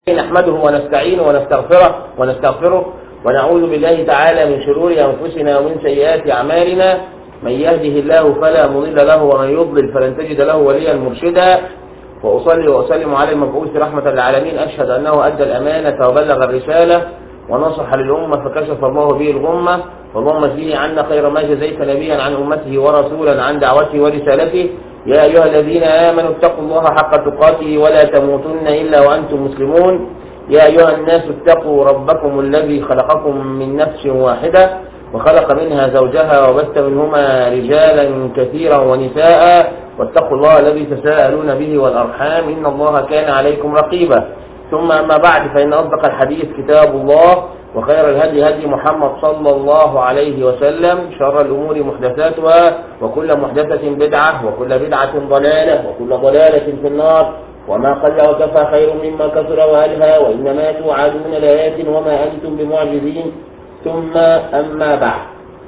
نحمده ونستعينه ونستغفره ونستغفره ونعوذ بالله تعالى من شرور أنفسنا ومن سيئات أعمالنا من يهده الله فلا مضل له ومن يضلل فلن تجد له وليا مرشدا وأصلي وأسلم على المبعوث رحمة للعالمين أشهد أنه أدى الأمانة وبلغ الرسالة ونصح للأمة فكشف الله به الغمة اللهم اجزيه عنا خير ما جزيت نبيا عن أمته ورسولا عن دعوته ورسالته يا أيها الذين آمنوا اتقوا الله حق تقاته ولا تموتن إلا وأنتم مسلمون يا أيها الناس اتقوا ربكم الذي خلقكم من نفس واحدة وخلق منها زوجها وبث منهما رجالا كثيرا ونساء واتقوا الله الذي تساءلون به والأرحام إن الله كان عليكم رقيبا ثم أما بعد فإن أصدق الحديث كتاب الله وخير الهدي هدي محمد صلى الله عليه وسلم شر الأمور محدثاتها وكل محدثة بدعة وكل بدعة ضلالة وكل ضلالة في النار وما قل وكفى خير مما كثر وألهى وإنما توعدون لآيات وما أنتم بمعجزين ثم أما بعد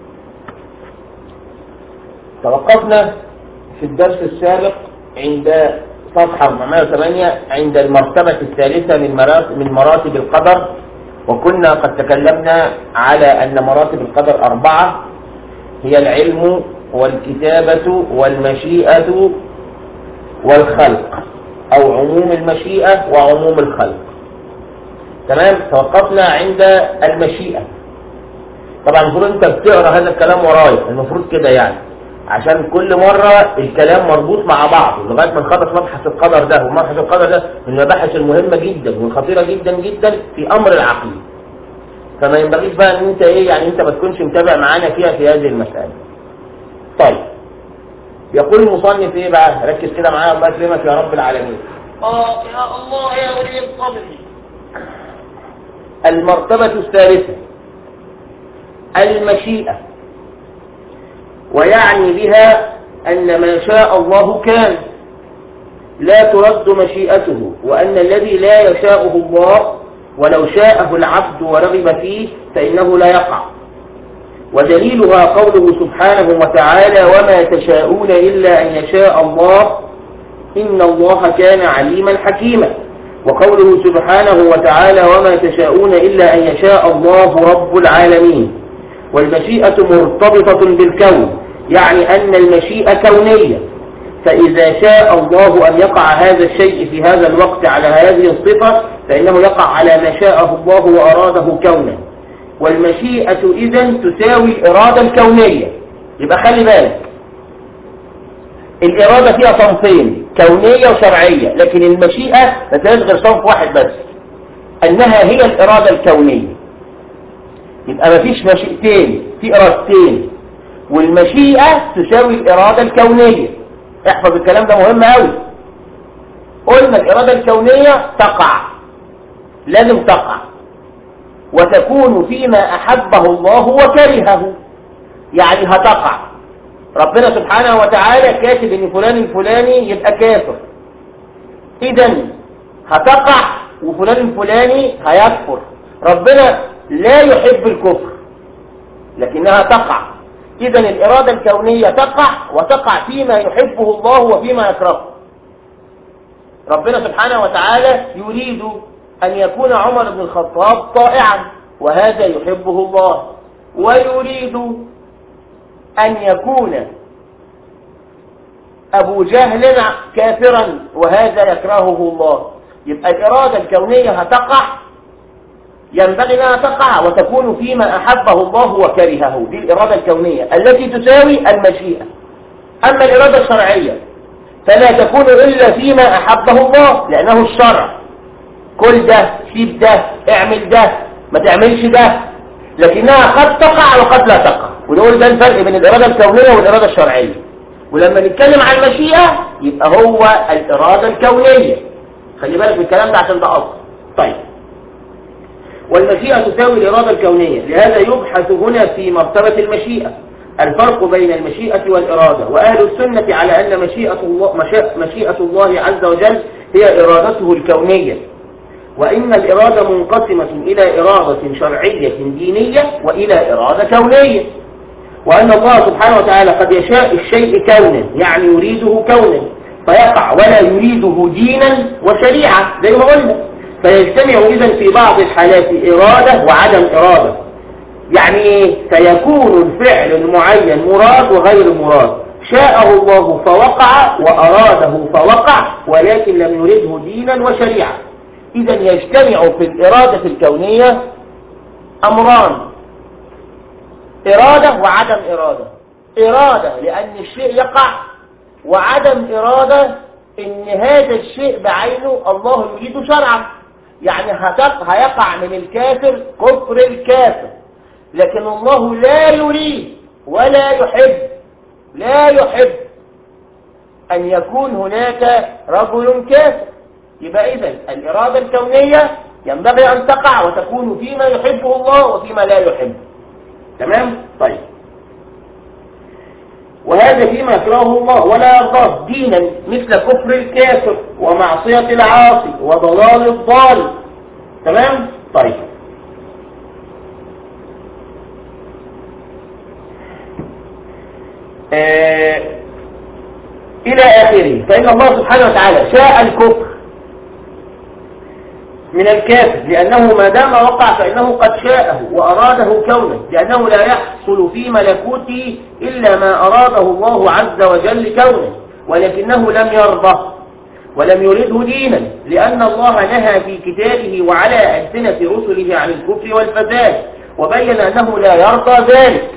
توقفنا في الدرس السابق عند صفحة 408 عند المرتبة الثالثة من مراتب, من مراتب القدر وكنا قد تكلمنا على أن مراتب القدر أربعة هي العلم والكتابة والمشيئة والخلق أو عموم المشيئة وعموم الخلق تمام توقفنا عند المشيئة طبعا المفروض انت بتقرا هذا الكلام ورايا المفروض كده يعني عشان كل مرة الكلام مربوط مع بعض لغاية ما نخلص مبحث القدر ده ومبحث القدر ده من المباحث المهمة جدا والخطيرة جدا جدا في أمر العقيدة فما ينبغيش بقى ان انت ايه يعني انت ما تكونش متابع معانا فيها في هذه المسألة طيب يقول المصنف ايه بقى ركز كده معايا الله يكرمك يا رب العالمين اه يا الله يا ولي الصبر المرتبة الثالثة المشيئة ويعني بها أن ما شاء الله كان لا ترد مشيئته وأن الذي لا يشاءه الله ولو شاءه العبد ورغب فيه فإنه لا يقع ودليلها قوله سبحانه وتعالى وما تشاءون إلا أن يشاء الله إن الله كان عليما حكيما وقوله سبحانه وتعالى وما تشاءون إلا أن يشاء الله رب العالمين والمشيئة مرتبطة بالكون يعني أن المشيئة كونية فإذا شاء الله أن يقع هذا الشيء في هذا الوقت على هذه الصفة فإنه يقع على ما شاءه الله وأراده كونا والمشيئة إذا تساوي الإرادة الكونية يبقى خلي بالك الإرادة فيها صنفين كونية وشرعية لكن المشيئة ما فيهاش غير صنف واحد بس أنها هي الإرادة الكونية يبقى ما فيش مشيئتين في إرادتين والمشيئة تساوي الإرادة الكونية احفظ الكلام ده مهم قوي قلنا الإرادة الكونية تقع لازم تقع وتكون فيما أحبه الله وكرهه يعني هتقع ربنا سبحانه وتعالى كاتب ان فلان الفلاني يبقى كافر اذا هتقع وفلان الفلاني هيكفر ربنا لا يحب الكفر لكنها تقع اذا الارادة الكونية تقع وتقع فيما يحبه الله وفيما يكرهه ربنا سبحانه وتعالى يريد ان يكون عمر بن الخطاب طائعا وهذا يحبه الله ويريد أن يكون أبو جهل كافرا وهذا يكرهه الله يبقى الإرادة الكونية هتقع ينبغي أنها تقع وتكون فيما أحبه الله وكرهه دي الإرادة الكونية التي تساوي المشيئة أما الإرادة الشرعية فلا تكون إلا فيما أحبه الله لأنه الشرع كل ده سيب ده اعمل ده ما تعملش ده لكنها قد تقع وقد لا تقع ونقول ده الفرق بين الإرادة الكونية والإرادة الشرعية ولما نتكلم عن المشيئة يبقى هو الإرادة الكونية خلي بالك من الكلام ده عشان ده أصل طيب والمشيئة تساوي الإرادة الكونية لهذا يبحث هنا في مرتبة المشيئة الفرق بين المشيئة والإرادة وأهل السنة على أن مشيئة الله, مشيئة الله عز وجل هي إرادته الكونية وإن الإرادة منقسمة إلى إرادة شرعية دينية وإلى إرادة كونية وأن الله سبحانه وتعالى قد يشاء الشيء كونا يعني يريده كونا فيقع ولا يريده دينا وشريعة زي ما قلنا فيجتمع إذا في بعض الحالات إرادة وعدم إرادة يعني إيه؟ فيكون الفعل المعين مراد وغير مراد شاءه الله فوقع وأراده فوقع ولكن لم يرده دينا وشريعة إذا يجتمع في الإرادة الكونية أمران إرادة وعدم إرادة إرادة لأن الشيء يقع وعدم إرادة إن هذا الشيء بعينه الله يريد شرعا يعني هيقع من الكافر كفر الكافر لكن الله لا يريد ولا يحب لا يحب أن يكون هناك رجل كافر يبقى إذا الإرادة الكونية ينبغي أن تقع وتكون فيما يحبه الله وفيما لا يحبه تمام؟ طيب وهذا فيما يكرهه الله ولا يرضاه دينا مثل كفر الكافر ومعصية العاصي وضلال الضال تمام؟ طيب آه إلى آخره فإن الله سبحانه وتعالى شاء الكفر من الكافر لأنه ما دام وقع فإنه قد شاءه وأراده كونه لأنه لا يحصل في ملكوته إلا ما أراده الله عز وجل كونه ولكنه لم يرضى ولم يرده دينا لأن الله نهى في كتابه وعلى ألسنة رسله عن الكفر والفساد وبين أنه لا يرضى ذلك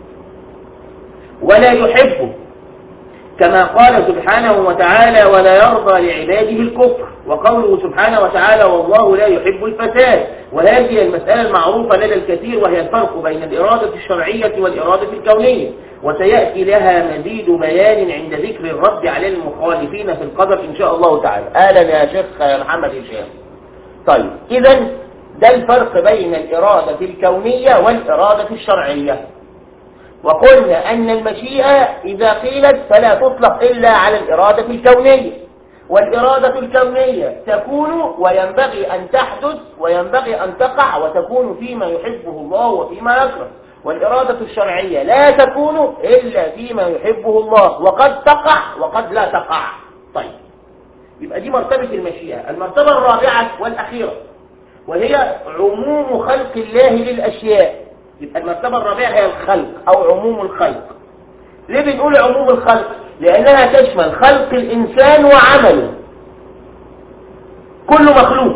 ولا يحبه كما قال سبحانه وتعالى ولا يرضى لعباده الكفر وقوله سبحانه وتعالى والله لا يحب الفساد وهذه المسألة المعروفة لدى الكثير وهي الفرق بين الإرادة الشرعية والإرادة الكونية وسيأتي لها مزيد بيان عند ذكر الرد على المخالفين في القدر إن شاء الله تعالى أهلا يا شيخ محمد هشام طيب إذا ده الفرق بين الإرادة الكونية والإرادة الشرعية وقلنا أن المشيئة إذا قيلت فلا تطلق إلا على الإرادة الكونية والإرادة الكونية تكون وينبغي أن تحدث وينبغي أن تقع وتكون فيما يحبه الله وفيما يكره والإرادة الشرعية لا تكون إلا فيما يحبه الله وقد تقع وقد لا تقع طيب يبقى دي مرتبة المشيئة المرتبة الرابعة والأخيرة وهي عموم خلق الله للأشياء يبقى المرتبة الرابعة هي الخلق أو عموم الخلق ليه بنقول عموم الخلق لأنها تشمل خلق الإنسان وعمله كل مخلوق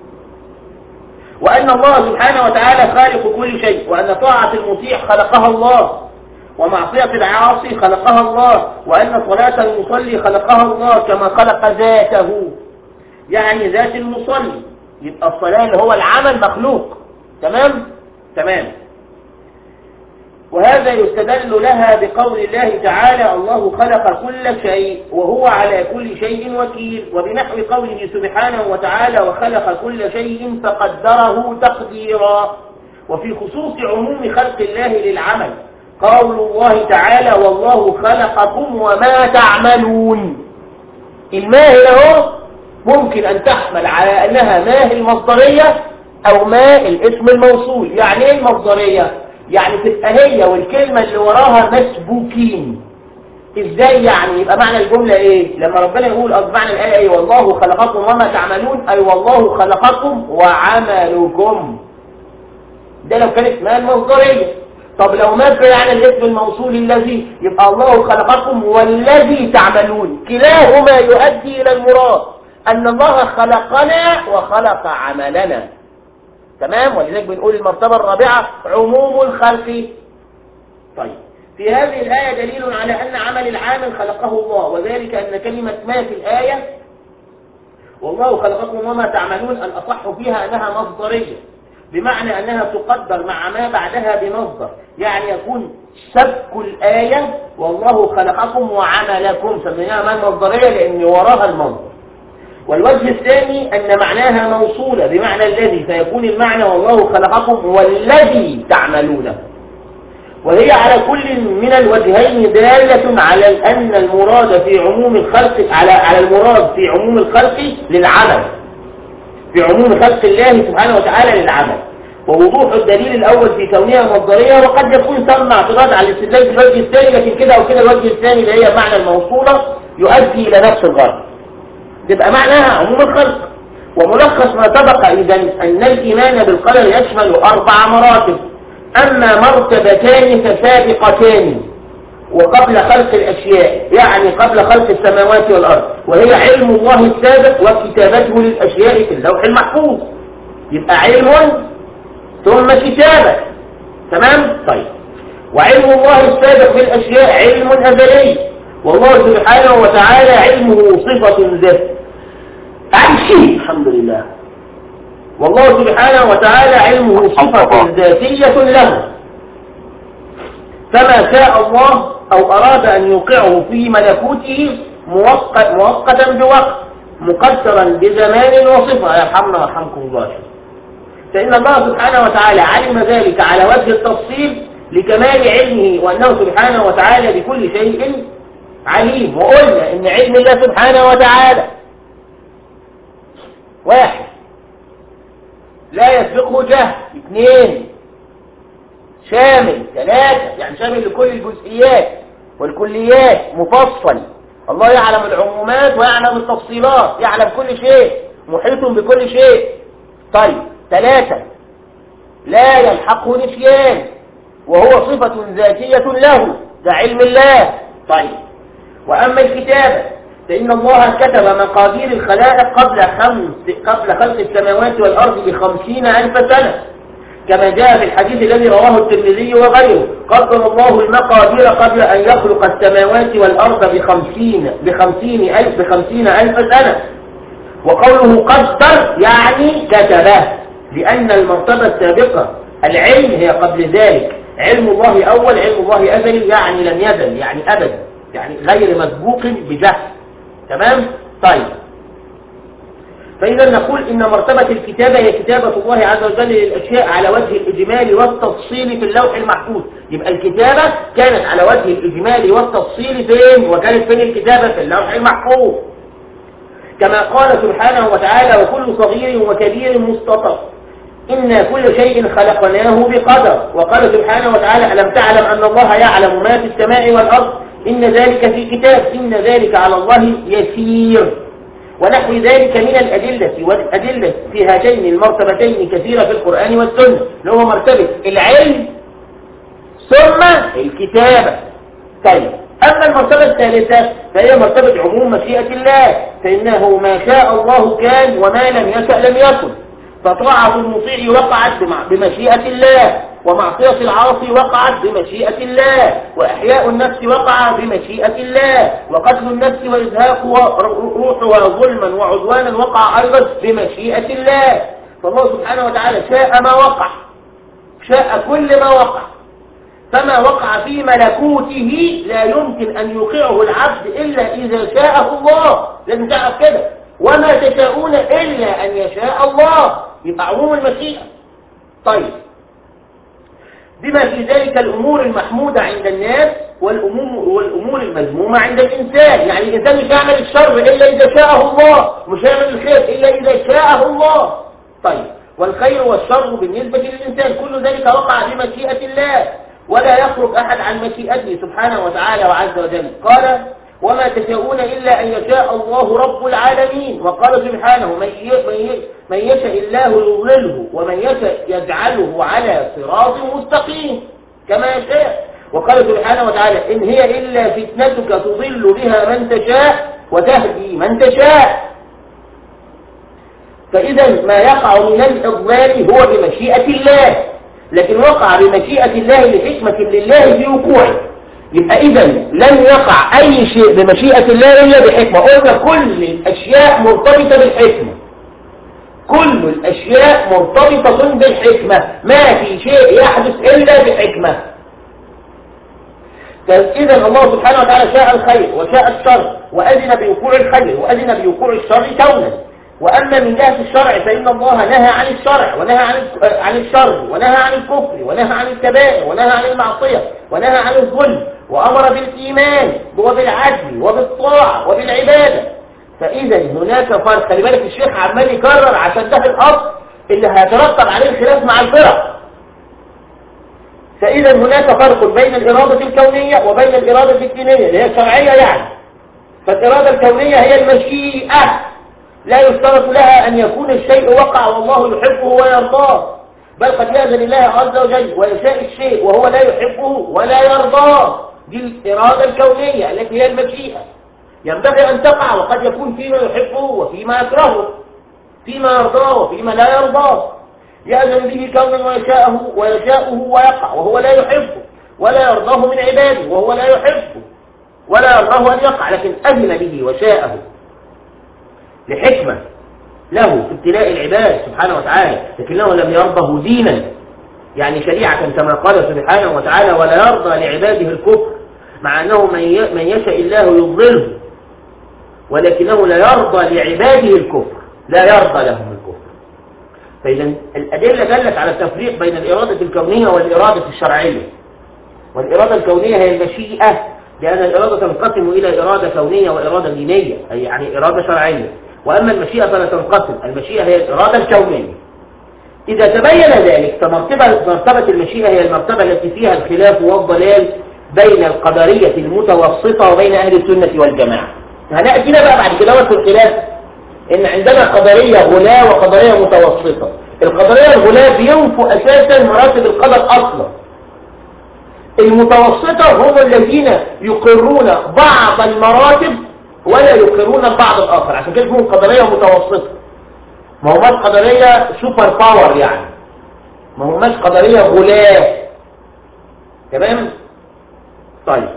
وأن الله سبحانه وتعالى خالق كل شيء وأن طاعة المطيع خلقها الله ومعصية العاصي خلقها الله وأن صلاة المصلي خلقها الله كما خلق ذاته يعني ذات المصلي يبقى الصلاة اللي هو العمل مخلوق تمام تمام وهذا يستدل لها بقول الله تعالى الله خلق كل شيء وهو على كل شيء وكيل وبنحو قوله سبحانه وتعالى وخلق كل شيء فقدره تقديرا وفي خصوص عموم خلق الله للعمل قول الله تعالى والله خلقكم وما تعملون الماهل اهو ممكن أن تحمل على أنها ماء المصدرية أو ماء الاسم الموصول يعني ايه المصدرية يعني تبقى هي والكلمة اللي وراها مسبوكين ازاي يعني يبقى معنى الجملة ايه لما ربنا يقول معنى الآية ايه والله خلقكم وما تعملون اي والله خلقكم وعملكم ده لو كانت ماء المصدرية طب لو مات يعني الاسم الموصول الذي يبقى الله خلقكم والذي تعملون كلاهما يؤدي إلى المراد أن الله خلقنا وخلق عملنا تمام ولذلك بنقول المرتبة الرابعة عموم الخلق طيب في هذه الآية دليل على أن عمل العامل خلقه الله وذلك أن كلمة ما في الآية والله خلقكم وما تعملون الأصح فيها أنها مصدرية بمعنى أنها تقدر مع ما بعدها بمصدر يعني يكون سبك الآية والله خلقكم وعملكم سميناها ما مصدرية لأن وراها المصدر والوجه الثاني أن معناها موصولة بمعنى الذي فيكون المعنى والله خلقكم والذي تعملونه وهي على كل من الوجهين دالة على أن المراد في عموم الخلق على على المراد في عموم الخلق للعمل في عموم خلق الله سبحانه وتعالى للعمل ووضوح الدليل الأول في كونها مصدرية وقد يكون تم اعتراض على الاستدلال في الوجه الثاني لكن كده أو كده الوجه الثاني اللي هي معنى الموصولة يؤدي إلى نفس الغرض تبقى معناها عموم الخلق وملخص ما سبق إذا أن الإيمان بالقدر يشمل أربع مراتب أما مرتبتان فسابقتان وقبل خلق الأشياء يعني قبل خلق السماوات والأرض وهي علم الله السابق وكتابته للأشياء في اللوح المحفوظ يبقى علم ثم كتابة تمام؟ طيب وعلم الله السابق في الأشياء علم أزلي والله سبحانه وتعالى علمه صفة ذات عن الحمد لله والله سبحانه وتعالى علمه صفة ذاتية له فما شاء الله أو أراد أن يوقعه في ملكوته مؤقت مؤقتا بوقت مقدرا بزمان وصفة يرحمنا ويرحمكم الله فإن الله سبحانه وتعالى علم ذلك على وجه التفصيل لكمال علمه وأنه سبحانه وتعالى بكل شيء عليم وقلنا إن علم الله سبحانه وتعالى واحد لا يسبقه جهل اثنين شامل ثلاثة يعني شامل لكل الجزئيات والكليات مفصل الله يعلم العمومات ويعلم التفصيلات يعلم كل شيء محيط بكل شيء طيب ثلاثة لا يلحقه نسيان وهو صفة ذاتية له ده علم الله طيب وأما الكتابة فإن الله كتب مقادير الخلائق قبل خمس قبل خلق السماوات والأرض بخمسين ألف سنة كما جاء في الحديث الذي رواه الترمذي وغيره قدر الله المقادير قبل أن يخلق السماوات والأرض بخمسين بخمسين ألف بخمسين ألف سنة وقوله قدر يعني كتبه لأن المرتبة السابقة العلم هي قبل ذلك علم الله أول علم الله أزلي يعني لم يزل يعني أبدا يعني غير مسبوق بجهل تمام طيب فإذا نقول إن مرتبة الكتابة هي كتابة الله عز وجل للأشياء على وجه الإجمال والتفصيل في اللوح المحفوظ يبقى الكتابة كانت على وجه الإجمال والتفصيل فين وكانت فين الكتابة في اللوح المحفوظ كما قال سبحانه وتعالى وكل صغير وكبير مستطر إن كل شيء خلقناه بقدر وقال سبحانه وتعالى ألم تعلم أن الله يعلم ما في السماء والأرض إن ذلك في كتاب إن ذلك على الله يسير ونحو ذلك من الأدلة والأدلة في هاتين المرتبتين كثيرة في القرآن والسنة اللي هو مرتبة العلم ثم الكتابة طيب أما المرتبة الثالثة فهي مرتبة عموم مشيئة الله فإنه ما شاء الله كان وما لم يشأ لم يكن فطاعة المطيع وقعت بمشيئة الله ومعصية العاصي وقعت بمشيئة الله وإحياء النفس وقع بمشيئة الله وقتل النفس وإزهاق روحها ظلما وعدوانا وقع أيضا بمشيئة الله فالله سبحانه وتعالى شاء ما وقع شاء كل ما وقع فما وقع في ملكوته لا يمكن أن يوقعه العبد إلا إذا شاءه الله لازم تعرف كده وما تشاءون إلا أن يشاء الله يبقى عموم المشيئة طيب بما في ذلك الأمور المحمودة عند الناس والأمور, والأمور المذمومة عند الإنسان يعني الإنسان مش يعمل الشر إلا إذا شاءه الله مش يعمل الخير إلا إذا شاءه الله طيب والخير والشر بالنسبة للإنسان كل ذلك وقع بمشيئة الله ولا يخرج أحد عن مشيئته سبحانه وتعالى وعز وجل قال وما تشاءون إلا أن يشاء الله رب العالمين وقال سبحانه من من يشاء الله يضلله ومن يشاء يجعله على صراط مستقيم كما يشاء وقال سبحانه وتعالى إن هي إلا فتنتك تضل بها من تشاء وتهدي من تشاء فإذا ما يقع من الإضلال هو بمشيئة الله لكن وقع بمشيئة الله لحكمة لله في وقوعه يبقى إذا لن يقع أي شيء بمشيئة الله إلا بحكمة قلنا كل الأشياء مرتبطة بالحكمة كل الأشياء مرتبطة بالحكمة ما في شيء يحدث إلا بحكمة إذا الله سبحانه وتعالى شاء الخير وشاء الشر وأذن بوقوع الخير وأذن بوقوع الشر كونا وأما من جهة الشرع فإن الله نهى عن الشرع ونهى عن عن الشر ونهى عن الكفر ونهى عن الكبائر ونهى عن المعصية ونهى عن الظلم وأمر بالإيمان وبالعدل وبالطاعة وبالعبادة فإذا هناك فرق خلي بالك الشيخ عمال يكرر عشان ده الأصل اللي هيترتب عليه الخلاف مع الفرق فإذا هناك فرق بين الإرادة الكونية وبين الإرادة الدينية اللي هي الشرعية يعني فالإرادة الكونية هي المشيئة لا يشترط لها أن يكون الشيء وقع والله يحبه ويرضاه بل قد يأذن الله عز وجل ويشاء الشيء وهو لا يحبه ولا يرضاه دي الإرادة الكونية التي هي المشيئة ينبغي أن تقع وقد يكون فيما يحبه وفيما يكرهه فيما يرضاه وفيما لا يرضاه يأذن به كونا ويشاءه ويشاءه ويقع وهو لا يحبه ولا يرضاه من عباده وهو لا يحبه ولا يرضاه أن يقع لكن أذن به وشاءه لحكمة له في ابتلاء العباد سبحانه وتعالى لكنه لم يرضه دينا يعني شريعة كما قال سبحانه وتعالى ولا يرضى لعباده الكفر مع أنه من من يشاء الله يضله ولكنه لا يرضى لعباده الكفر لا يرضى لهم الكفر فإذا الأدلة دلت على التفريق بين الإرادة الكونية والإرادة الشرعية والإرادة الكونية هي المشيئة لأن الإرادة تنقسم إلى إرادة كونية وإرادة دينية أي يعني إرادة شرعية وأما المشيئة فلا تنقسم المشيئة هي الإرادة الكونية إذا تبين ذلك فمرتبة مرتبة المشيئة هي المرتبة التي فيها الخلاف والضلال بين القدرية المتوسطة وبين أهل السنة والجماعة هنأتينا بقى بعد كده وقت الخلاف إن عندنا قدرية غلاة وقدرية متوسطة القدرية الغلاة بينفوا أساسا مراتب القدر أصلا المتوسطة هم الذين يقرون بعض المراتب ولا يقرون البعض الآخر عشان كده اسمهم قدرية متوسطة ما هماش قدرية سوبر باور يعني ما هماش قدرية غلاة تمام طيب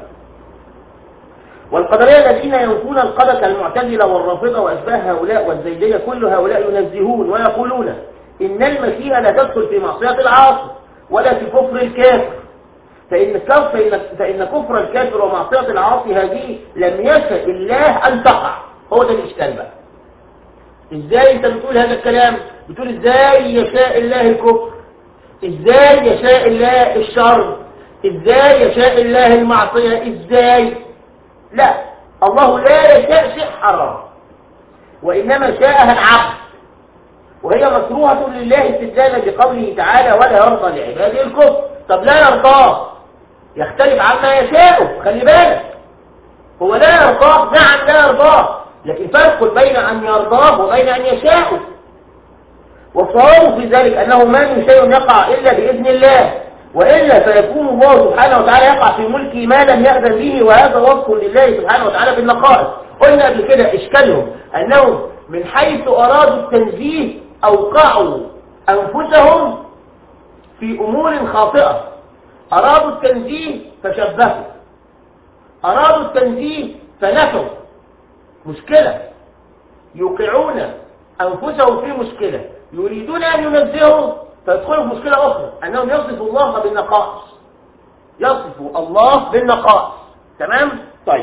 والقدرية الذين ينفون القدر كالمعتزلة والرافضة وأشباه هؤلاء والزيدية كل هؤلاء ينزهون ويقولون إن المشيئة لا تدخل في معصية العاصي ولا في كفر الكافر فإن كفر فإن, فإن كفر الكافر ومعصية العاصي هذه لم يشاء الله أن تقع هو ده الإشكال بقى إزاي أنت بتقول هذا الكلام بتقول إزاي يشاء الله الكفر إزاي يشاء الله الشر إزاي يشاء الله المعصية إزاي لا الله لا يشاء شيء حرام وإنما شاءها العبد وهي مكروهة لله استدلالا بقوله تعالى ولا يرضى لعباده الكفر طب لا يرضاه يختلف عما يشاءه خلي بالك هو لا يرضاه نعم لا يرضاه لكن فرق بين أن يرضاه وبين أن يشاءه والصواب في ذلك أنه ما من شيء يقع إلا بإذن الله وإلا فيكون الله سبحانه وتعالى يقع في ملكه ما لم يأذن به وهذا وصف لله سبحانه وتعالى بالنقائص قلنا قبل كده إشكالهم أنهم من حيث أرادوا التنزيه أوقعوا أنفسهم في أمور خاطئة أرادوا التنزيه فشبهوا أرادوا التنزيه فنفوا مشكلة يوقعون أنفسهم في مشكلة يريدون أن ينزهوا فيدخلوا في مشكلة أخرى أنهم يصفوا الله بالنقائص يصفوا الله بالنقائص تمام؟ طيب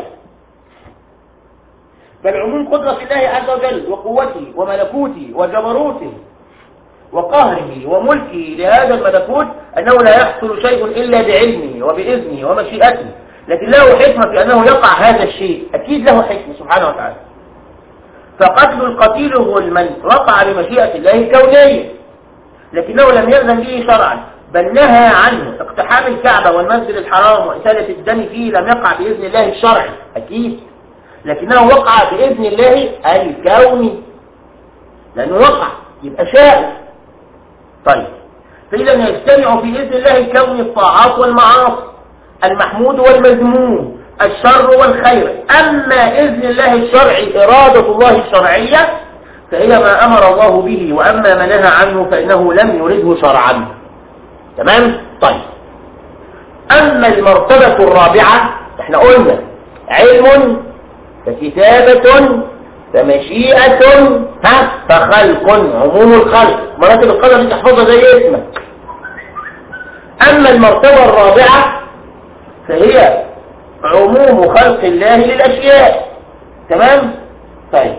بل عموم قدرة الله عز وجل وقوته وملكوته وجبروته وقهره وملكه لهذا الملكوت أنه لا يحصل شيء إلا بعلمه وبإذنه ومشيئته لكن له حكمة في أنه يقع هذا الشيء أكيد له حكمة سبحانه وتعالى فقتل القتيل هو من وقع بمشيئة الله الكونية لكنه لم يأذن به شرعا بل نهى عنه اقتحام الكعبة والمسجد الحرام وإسالة الدم فيه لم يقع بإذن الله الشرعي أكيد لكنه وقع بإذن الله الكوني لأنه وقع يبقى شاء طيب فإذا يجتمع في إذن الله الكوني الطاعات والمعاصي المحمود والمذموم الشر والخير أما إذن الله الشرعي إرادة الله الشرعية فهي ما أمر الله به وأما ما نهى عنه فإنه لم يرده شرعا تمام؟ طيب أما المرتبة الرابعة احنا قلنا علم فكتابة فمشيئة ها فخلق عموم الخلق مراتب القدر دي تحفظها زي اسمك أما المرتبة الرابعة فهي عموم خلق الله للأشياء تمام؟ طيب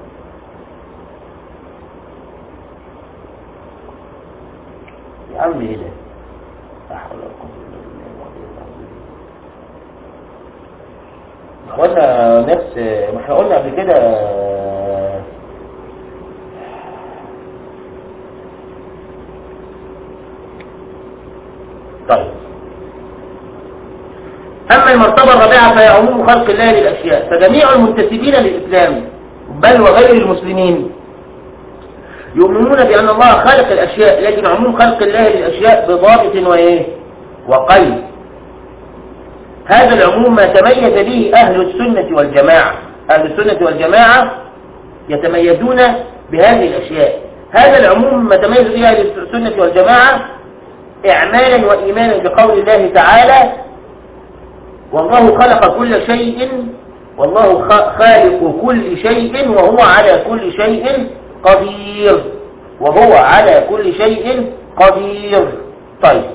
يا عم ايه ده؟ لا حول ولا قوة إلا بالله قلنا نفس ما احنا قلنا قبل كده طيب أما المرتبة الرابعة فهي عموم خلق الله للأشياء فجميع المنتسبين للإسلام بل وغير المسلمين يؤمنون بأن الله خلق الأشياء لكن عموم خلق الله للأشياء بضابط وإيه وقيد هذا العموم ما تميز به أهل السنة والجماعة أهل السنة والجماعة يتميزون بهذه الأشياء هذا العموم ما تميز به أهل السنة والجماعة إعمالا وإيمانا بقول الله تعالى والله خلق كل شيء والله خالق كل شيء وهو على كل شيء قدير وهو على كل شيء قدير طيب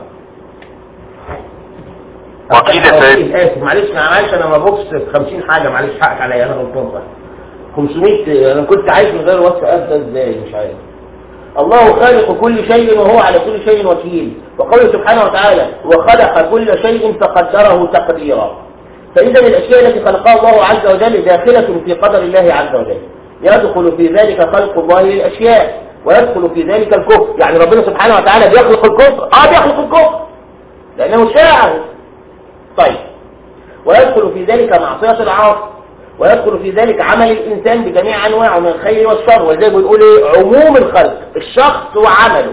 وكيل يا سيد اسف معلش معلش انا ما بوكس 50 حاجه معلش حقك عليا انا غلطان صح 500 انا كنت عايش من غير وصف ابدا ازاي مش عارف الله خالق كل شيء وهو على كل شيء وكيل وقوله سبحانه وتعالى وخلق كل شيء فقدره تقديرا فإذا الأشياء التي خلقها الله عز وجل داخلة في قدر الله عز وجل يدخل في ذلك خلق الله للأشياء ويدخل في ذلك الكفر يعني ربنا سبحانه وتعالى بيخلق الكفر اه بيخلق الكفر لأنه شاعر طيب ويدخل في ذلك معصية العاصي ويدخل في ذلك عمل الإنسان بجميع أنواعه من الخير والشر ولذلك بنقول إيه عموم الخلق الشخص وعمله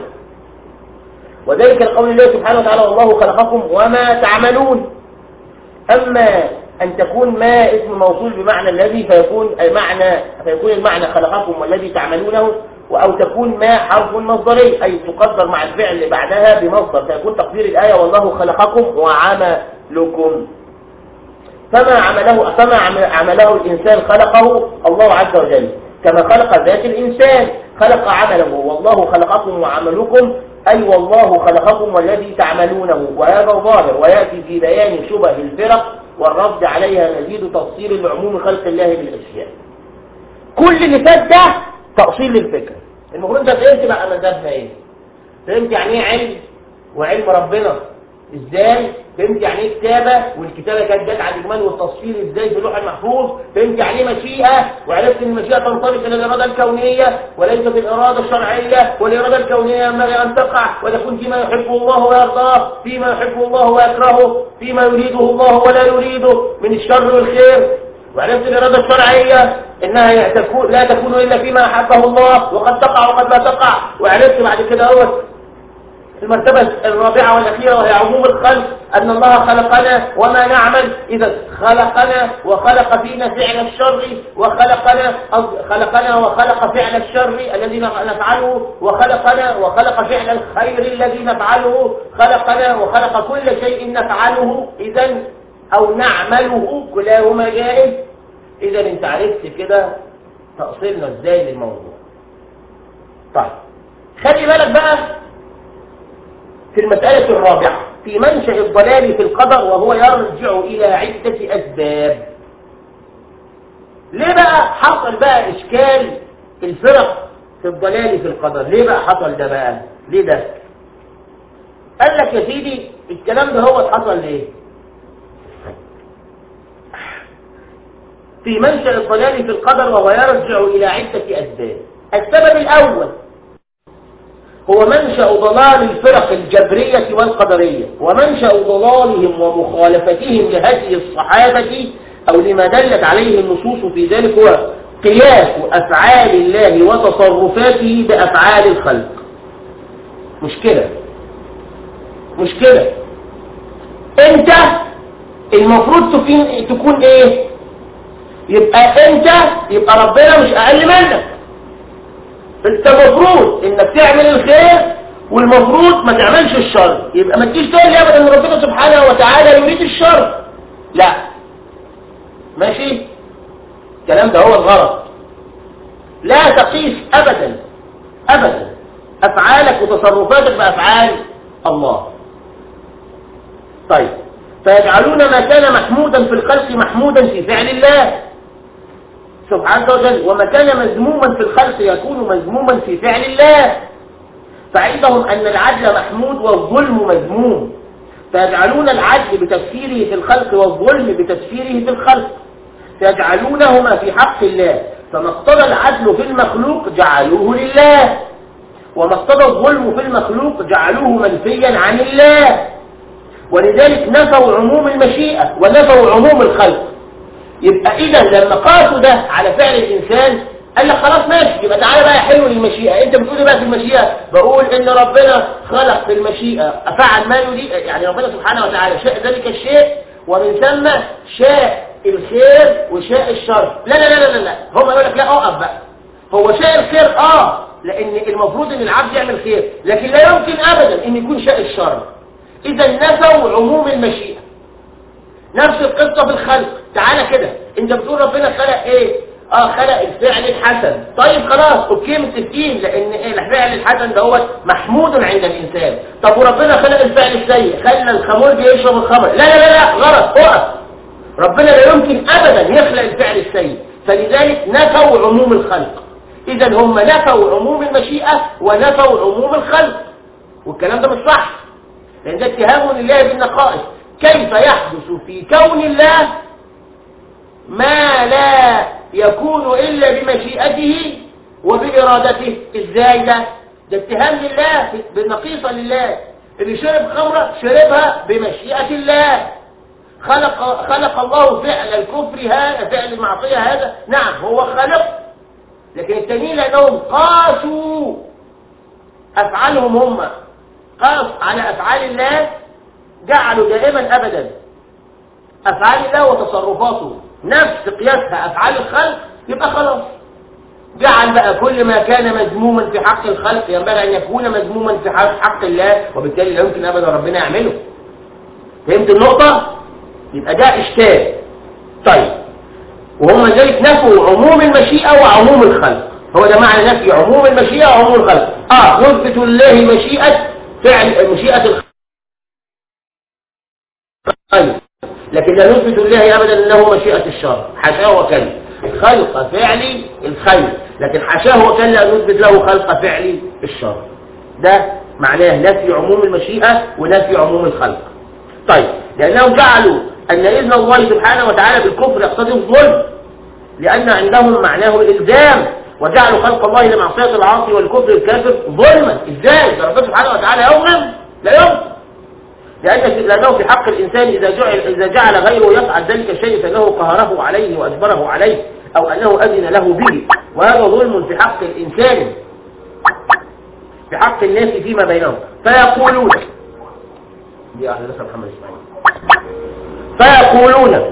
وذلك القول الله سبحانه وتعالى والله خلقكم وما تعملون أما أن تكون ما اسم موصول بمعنى الذي فيكون المعنى فيكون المعنى خلقكم والذي تعملونه أو تكون ما حرف مصدري أي تقدر مع الفعل اللي بعدها بمصدر فيكون تقدير الآية والله خلقكم وعملكم فما عمله فما عمله الإنسان خلقه الله عز وجل كما خلق ذات الإنسان خلق عمله والله خلقكم وعملكم أي والله خلقكم والذي تعملونه وهذا ظاهر ويأتي في بيان شبه الفرق والرد عليها مزيد تفصيل لعموم خلق الله بالأشياء كل اللي فات ده تأصيل للفكرة المفروض انت فهمت بقى مذهبنا ايه فهمت يعني ايه علم وعلم ربنا ازاي فهمت يعني ايه كتابه والكتابه كانت جت على الاجمال والتفصيل ازاي في اللوح المحفوظ فهمت يعني ايه مشيئه وعرفت ان المشيئه تنطبق الى الاراده الكونيه وليست الاراده الشرعيه والاراده الكونيه ينبغي ان تقع وتكون فيما يحبه الله ويرضاه فيما يحبه الله ويكرهه فيما يريده الله ولا يريده من الشر والخير وعرفت الاراده الشرعيه انها تكون لا تكون الا فيما احبه الله وقد تقع وقد لا تقع وعرفت بعد كده هو المرتبة الرابعة والأخيرة وهي عموم الخلق أن الله خلقنا وما نعمل إذا خلقنا وخلق فينا فعل الشر وخلقنا خلقنا وخلق فعل الشر الذي نفعله وخلقنا وخلق فعل الخير الذي نفعله خلقنا وخلق كل شيء نفعله إذا أو نعمله كلاهما جائز إذا أنت عرفت كده تأصيلنا إزاي للموضوع طيب خلي بالك بقى في المسألة الرابعة في منشأ الضلال في القدر وهو يرجع إلى عدة أسباب ليه بقى حصل بقى إشكال الفرق في الضلال في القدر ليه بقى حصل ده بقى ليه ده قال لك يا سيدي الكلام ده هو حصل ليه في منشأ الضلال في القدر وهو يرجع إلى عدة أسباب السبب الأول هو منشأ ضلال الفرق الجبرية والقدرية ومنشأ ضلالهم ومخالفتهم لهدي الصحابة أو لما دلت عليه النصوص في ذلك هو قياس أفعال الله وتصرفاته بأفعال الخلق مشكلة مشكلة انت المفروض تكون, تكون ايه يبقى انت يبقى ربنا مش اقل منك انت المفروض انك تعمل الخير والمفروض ما تعملش الشر يبقى ما تجيش تقول لي ابدا ان ربنا سبحانه وتعالى يريد الشر لا ماشي الكلام ده هو الغرض لا تقيس ابدا ابدا افعالك وتصرفاتك بافعال الله طيب فيجعلون ما كان محمودا في الخلق محمودا في فعل الله سبحانه وتعالى وما كان مذموما في الخلق يكون مذموما في فعل الله فعندهم أن العدل محمود والظلم مذموم فيجعلون العدل بتفسيره في الخلق والظلم بتفسيره في الخلق فيجعلونهما في حق الله فما اقتضى العدل في المخلوق جعلوه لله وما اقتضى الظلم في المخلوق جعلوه منفيا عن الله ولذلك نفوا عموم المشيئة ونفوا عموم الخلق يبقى إذا لما قاسوا ده على فعل الإنسان قال لك خلاص ماشي يبقى تعالى بقى حلو المشيئة انت بتقول ايه بقى في المشيئة بقول ان ربنا خلق في المشيئة افعل ما يريد يعني ربنا سبحانه وتعالى شاء ذلك الشيء ومن ثم شاء الخير وشاء الشر لا لا لا لا لا هم يقول لك لا اقف بقى هو شاء الخير اه لان المفروض ان العبد يعمل خير لكن لا يمكن ابدا ان يكون شاء الشر اذا نفوا عموم المشيئة نفس القصة في الخلق تعالى كده انت بتقول ربنا خلق ايه اه خلق الفعل الحسن طيب خلاص اوكي متفقين لان ايه الفعل الحسن ده هو محمود عند الانسان طب وربنا خلق الفعل السيء خلى الخمول يشرب الخمر لا لا لا لا غلط اقف ربنا لا يمكن ابدا يخلق الفعل السيء فلذلك نفوا عموم الخلق اذا هم نفوا عموم المشيئة ونفوا عموم الخلق والكلام ده مش صح لان ده اتهام لله بالنقائص كيف يحدث في كون الله ما لا يكون إلا بمشيئته وبإرادته إزاي ده ده اتهام لله بالنقيصة لله اللي شرب خمرة شربها بمشيئة الله خلق خلق الله فعل الكفر هذا فعل المعصية هذا نعم هو خلق لكن التانيين لأنهم قاسوا أفعالهم هم قاس على أفعال الله جعلوا دائما أبدا أفعال الله وتصرفاته نفس قياسها أفعال الخلق يبقى خلاص جعل بقى كل ما كان مذموما في حق الخلق ينبغي أن يكون مذموما في حق الله وبالتالي لا يمكن أبدا ربنا يعمله فهمت النقطة؟ يبقى ده إشكال طيب وهم ذلك نفوا عموم المشيئة وعموم الخلق هو ده معنى نفي عموم المشيئة وعموم الخلق اه نثبت لله مشيئة فعل مشيئة الخلق طيب لكن لا نثبت لله ابدا انه مشيئة الشر حاشاه وكلا خلق فعل الخير لكن حاشاه وكلا نثبت له خلق فعل الشر ده معناه نفي عموم المشيئة ونفي عموم الخلق طيب لأنهم جعلوا أن إذن الله سبحانه وتعالى بالكفر يقتضي الظلم لأن عندهم معناه الإلزام وجعلوا خلق الله لمعصية العاصي والكفر الكافر ظلما إزاي؟ ده ربنا سبحانه وتعالى يظلم لا يظلم لأن لأنه في حق الإنسان إذا جعل, إذا جعل غيره يفعل ذلك الشيء فإنه قهره عليه وأجبره عليه أو أنه أذن له به وهذا ظلم في حق الإنسان في حق الناس فيما بينهم فيقولون دي أهل نسر محمد إسماعيل فيقولون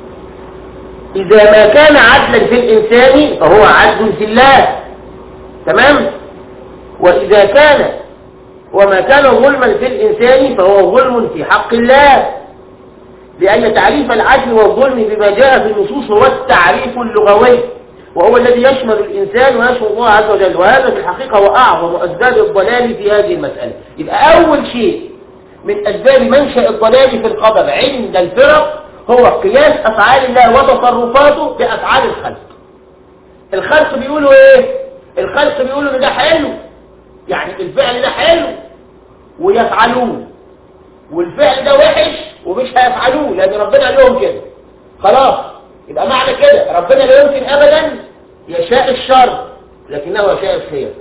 إذا ما كان عدلا في الإنسان فهو عدل في الله تمام وإذا كان وما كان ظلما في الإنسان فهو ظلم في حق الله لأن تعريف العدل والظلم بما جاء في النصوص هو التعريف اللغوي وهو الذي يشمل الإنسان ويشمل الله عز وجل وهذا في الحقيقة هو أعظم أسباب الضلال في هذه المسألة يبقى أول شيء من أسباب منشأ الضلال في القدر عند الفرق هو قياس أفعال الله وتصرفاته بأفعال الخلق الخلق بيقولوا إيه؟ الخلق بيقولوا إن ده حلو يعني الفعل ده حلو ويفعلوه والفعل ده وحش ومش هيفعلوه لأن ربنا قال لهم كده خلاص يبقى معنى كده ربنا لا يمكن أبدا يشاء الشر لكنه يشاء الخير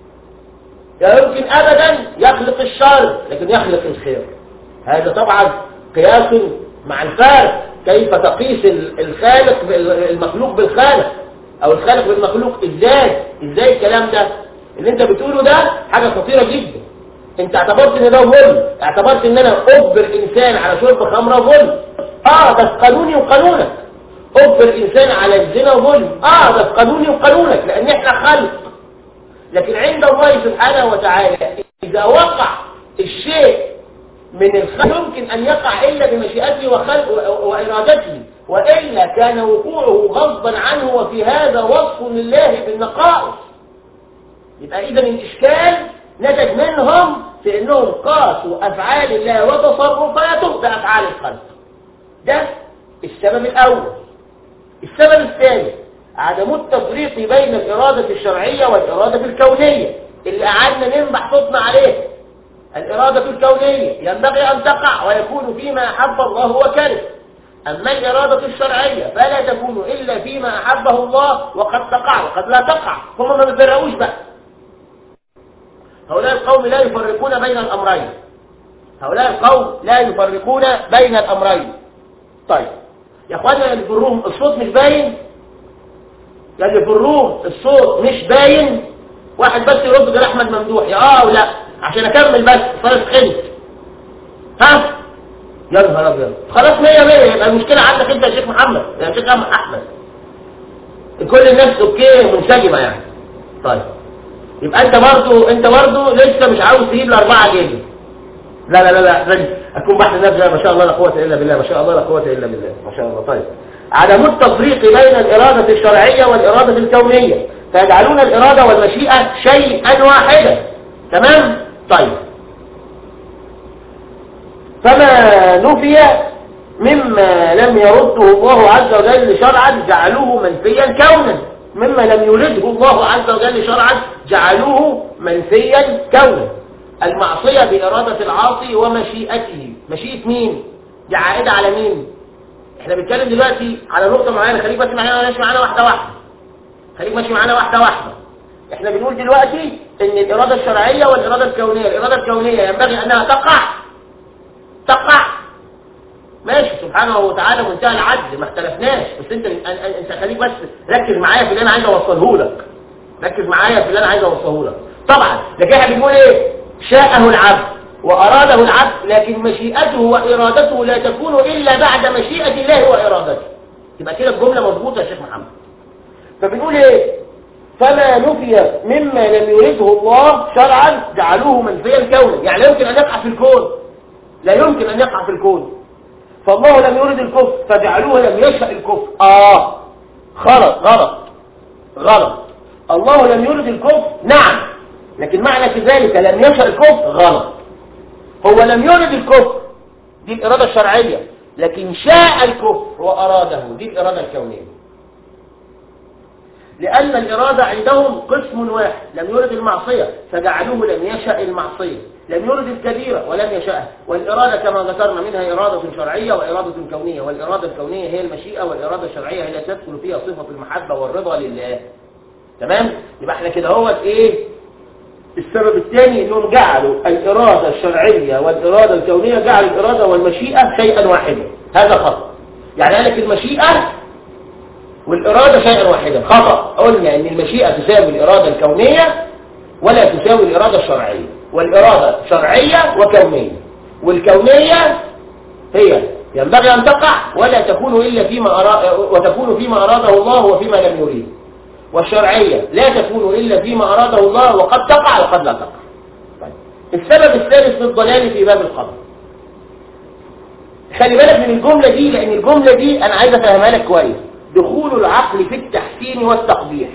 لا يمكن أبدا يخلق الشر لكن يخلق الخير هذا طبعا قياس مع الفارق كيف تقيس الخالق المخلوق بالخالق او الخالق بالمخلوق ازاي ازاي الكلام ده اللي انت بتقوله ده حاجة خطيرة جدا انت اعتبرت ان ده ظلم اعتبرت ان انا اجبر انسان على شرب خمرة ظلم اه ده في قانوني وقانونك اجبر انسان على الزنا ظلم اه ده في قانوني وقانونك لان احنا خلق لكن عند الله سبحانه وتعالى اذا وقع الشيء من الخلق يمكن أن يقع إلا بمشيئته وخلق وإرادته وإلا كان وقوعه غصبا عنه وفي هذا وصف لله بالنقائص يبقى إذا الإشكال نتج منهم في أنهم قاسوا أفعال الله وتصرفاته بأفعال الخلق ده السبب الأول السبب الثاني عدم التفريق بين الإرادة الشرعية والإرادة الكونية اللي قعدنا ننبح صوتنا عليه الإرادة الكونية ينبغي أن تقع ويكون فيما أحب الله وكره أما الإرادة الشرعية فلا تكون إلا فيما أحبه الله وقد تقع وقد لا تقع هم ما بيفرقوش بقى هؤلاء القوم لا يفرقون بين الأمرين هؤلاء القوم لا يفرقون بين الأمرين طيب يا أخوانا اللي بيفرقوهم الصوت مش باين يعني في الروم الصوت مش باين واحد بس يرد غير احمد ممدوح يا اه ولا عشان اكمل بس خلاص خلص ها يا نهار ابيض خلاص 100 100 يبقى المشكله عندك انت يا شيخ محمد يا شيخ احمد كل الناس اوكي منسجمه يعني طيب يبقى انت برضو انت برضو لسه مش عاوز تجيب الاربعه جيجا لا لا لا لا رجل اكون بحث نفسي ما شاء الله لا قوه الا بالله ما شاء الله لا قوه الا بالله ما شاء الله طيب عدم التفريق بين الاراده الشرعيه والاراده الكونيه فيجعلون الاراده والمشيئه شيئا واحدا تمام طيب فما نفي مما لم يرده الله عز وجل شرعا جعلوه منفيا كونا مما لم يرده الله عز وجل شرعا جعلوه منفيا كونا المعصية بإرادة العاصي ومشيئته مشيئة مين؟ دي عائدة على مين؟ احنا بنتكلم دلوقتي على نقطة معينة خليك بس معانا ماشي معانا واحدة واحدة خليك ماشي معانا واحدة واحدة احنا بنقول دلوقتي ان الإرادة الشرعية والإرادة الكونية الإرادة الكونية ينبغي أنها تقع تقع ماشي سبحانه وتعالى منتهى العدل ما اختلفناش بس انت انت خليك بس ركز معايا في اللي انا عايز اوصله لك ركز معايا في اللي انا عايز اوصله لك طبعا لكن احنا بنقول ايه شاءه العبد واراده العبد لكن مشيئته وارادته لا تكون الا بعد مشيئه الله وارادته يبقى كده الجمله مظبوطه يا شيخ محمد فبنقول ايه فما نفي مما لم يريده الله شرعا جعلوه منفيا كونا يعني لا يمكن ان يقع في الكون لا يمكن ان يقع في الكون فالله لم يرد الكفر فجعلوه لم يشأ الكفر آه غلط غلط غلط الله لم يرد الكفر نعم لكن معنى كذلك لم يشأ الكفر غلط هو لم يرد الكفر دي الإرادة الشرعية لكن شاء الكفر وأراده دي الإرادة الكونية لأن الإرادة عندهم قسم واحد لم يرد المعصية فجعلوه لم يشأ المعصية لم يرد الكبيرة ولم يشأها والإرادة كما ذكرنا منها إرادة شرعية وإرادة كونية والإرادة الكونية هي المشيئة والإرادة الشرعية هي التي تدخل فيها صفة المحبة والرضا لله تمام؟ يبقى احنا كده هو ايه السبب الثاني انهم جعلوا الإرادة الشرعية والإرادة الكونية جعلوا الإرادة والمشيئة شيئا واحدا هذا خطأ يعني قال لك المشيئة والإرادة شيئا واحدا خطأ قلنا ان المشيئة تساوي الإرادة الكونية ولا تساوي الإرادة الشرعية والإرادة شرعية وكونية والكونية هي ينبغي أن تقع ولا تكون إلا فيما أراد وتكون فيما أراده الله وفيما لم يريد والشرعية لا تكون إلا فيما أراده الله وقد تقع وقد لا تقع طيب. السبب الثالث للضلال في باب القدر خلي بالك من الجملة دي لأن الجملة دي أنا عايز أفهمها لك كويس دخول العقل في التحسين والتقبيح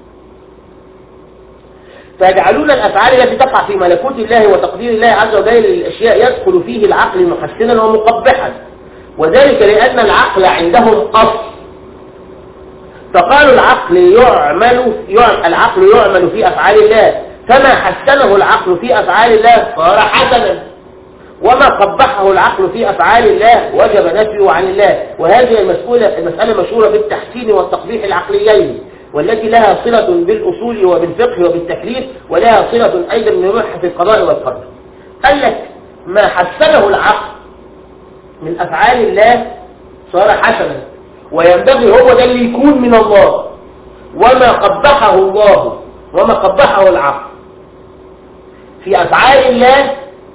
فيجعلون الأفعال التي تقع في ملكوت الله وتقدير الله عز وجل للأشياء يدخل فيه العقل محسنا ومقبحا وذلك لأن العقل عندهم أصل فقالوا العقل يعمل, يعمل العقل يعمل في أفعال الله فما حسنه العقل في أفعال الله صار حسنا وما قبحه العقل في أفعال الله وجب نفيه عن الله وهذه المسؤولة المسألة مشهورة بالتحسين والتقبيح العقليين والتي لها صلة بالأصول وبالفقه وبالتكليف ولها صلة أيضا بمبحث القضاء والقدر قال لك ما حسنه العقل من أفعال الله صار حسنا وينبغي هو ده اللي يكون من الله وما قبحه الله وما قبحه العقل في أفعال الله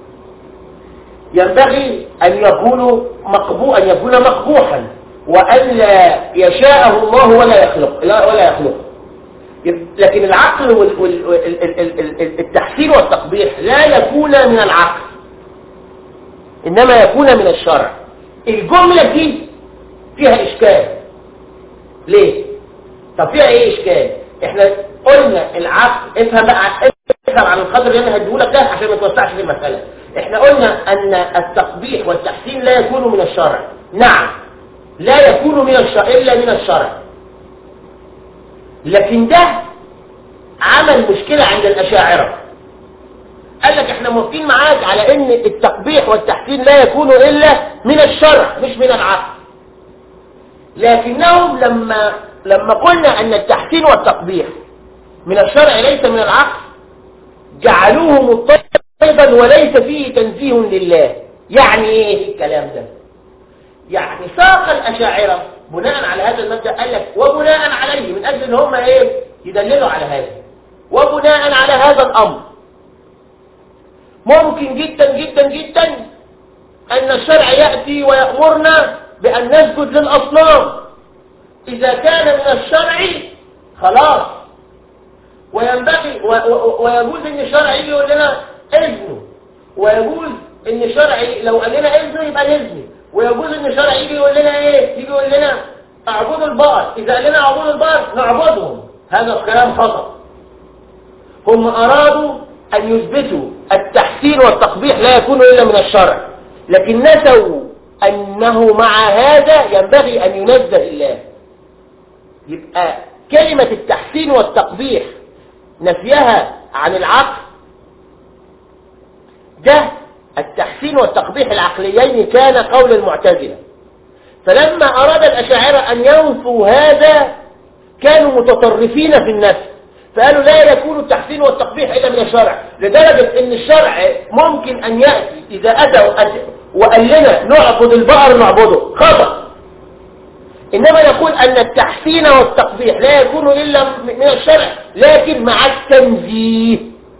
ينبغي أن يكون مقبوح أن يكون مقبوحا وأن لا يشاءه الله ولا يخلق لا ولا يخلق لكن العقل والتحسين والتقبيح لا يكون من العقل إنما يكون من الشرع الجملة دي فيها إشكال ليه؟ طب فيها إيه إشكال؟ إحنا قلنا العقل افهم بقى افهم عن القدر اللي أنا هديهولك ده عشان ما توسعش في المسألة إحنا قلنا أن التقبيح والتحسين لا يكون من الشرع نعم لا يكون من الشرع إلا من الشرع لكن ده عمل مشكلة عند الأشاعرة قال لك احنا موافقين معاك على ان التقبيح والتحسين لا يكون إلا من الشرع مش من العقل لكنهم لما لما قلنا أن التحسين والتقبيح من الشرع ليس من العقل جعلوه مضطربا وليس فيه تنزيه لله يعني ايه الكلام ده يعني ساق الأشاعرة بناء على هذا المبدأ قال لك وبناء عليه من أجل ان هم ايه يدللوا على هذا وبناء على هذا الأمر ممكن جدا جدا جدا أن الشرع يأتي ويأمرنا بأن نسجد للأصنام إذا كان من الشرع خلاص وينبغي و- و- ويجوز ان الشرع يجي يقول لنا اذنوا ويجوز ان الشرع لو قال لنا اذنوا يبقى نذني ويجوز ان الشرع يجي يقول لنا ايه يجي يقول لنا اعبدوا البقر اذا قال لنا اعبدوا البقر نعبدهم هذا الكلام خطأ هم ارادوا ان يثبتوا التحسين والتقبيح لا يكون الا من الشرع لكن نسوا انه مع هذا ينبغي ان ينزه الله يبقى كلمة التحسين والتقبيح نفيها عن العقل ده التحسين والتقبيح العقليين كان قول المعتزلة فلما أراد الأشاعرة أن ينفوا هذا كانوا متطرفين في النفس فقالوا لا يكون التحسين والتقبيح إلا من الشرع لدرجة أن الشرع ممكن أن يأتي إذا أتى وقال لنا نعبد البقر نعبده خطأ إنما نقول أن التحسين والتقبيح لا يكون إلا من الشرع لكن مع التنزيه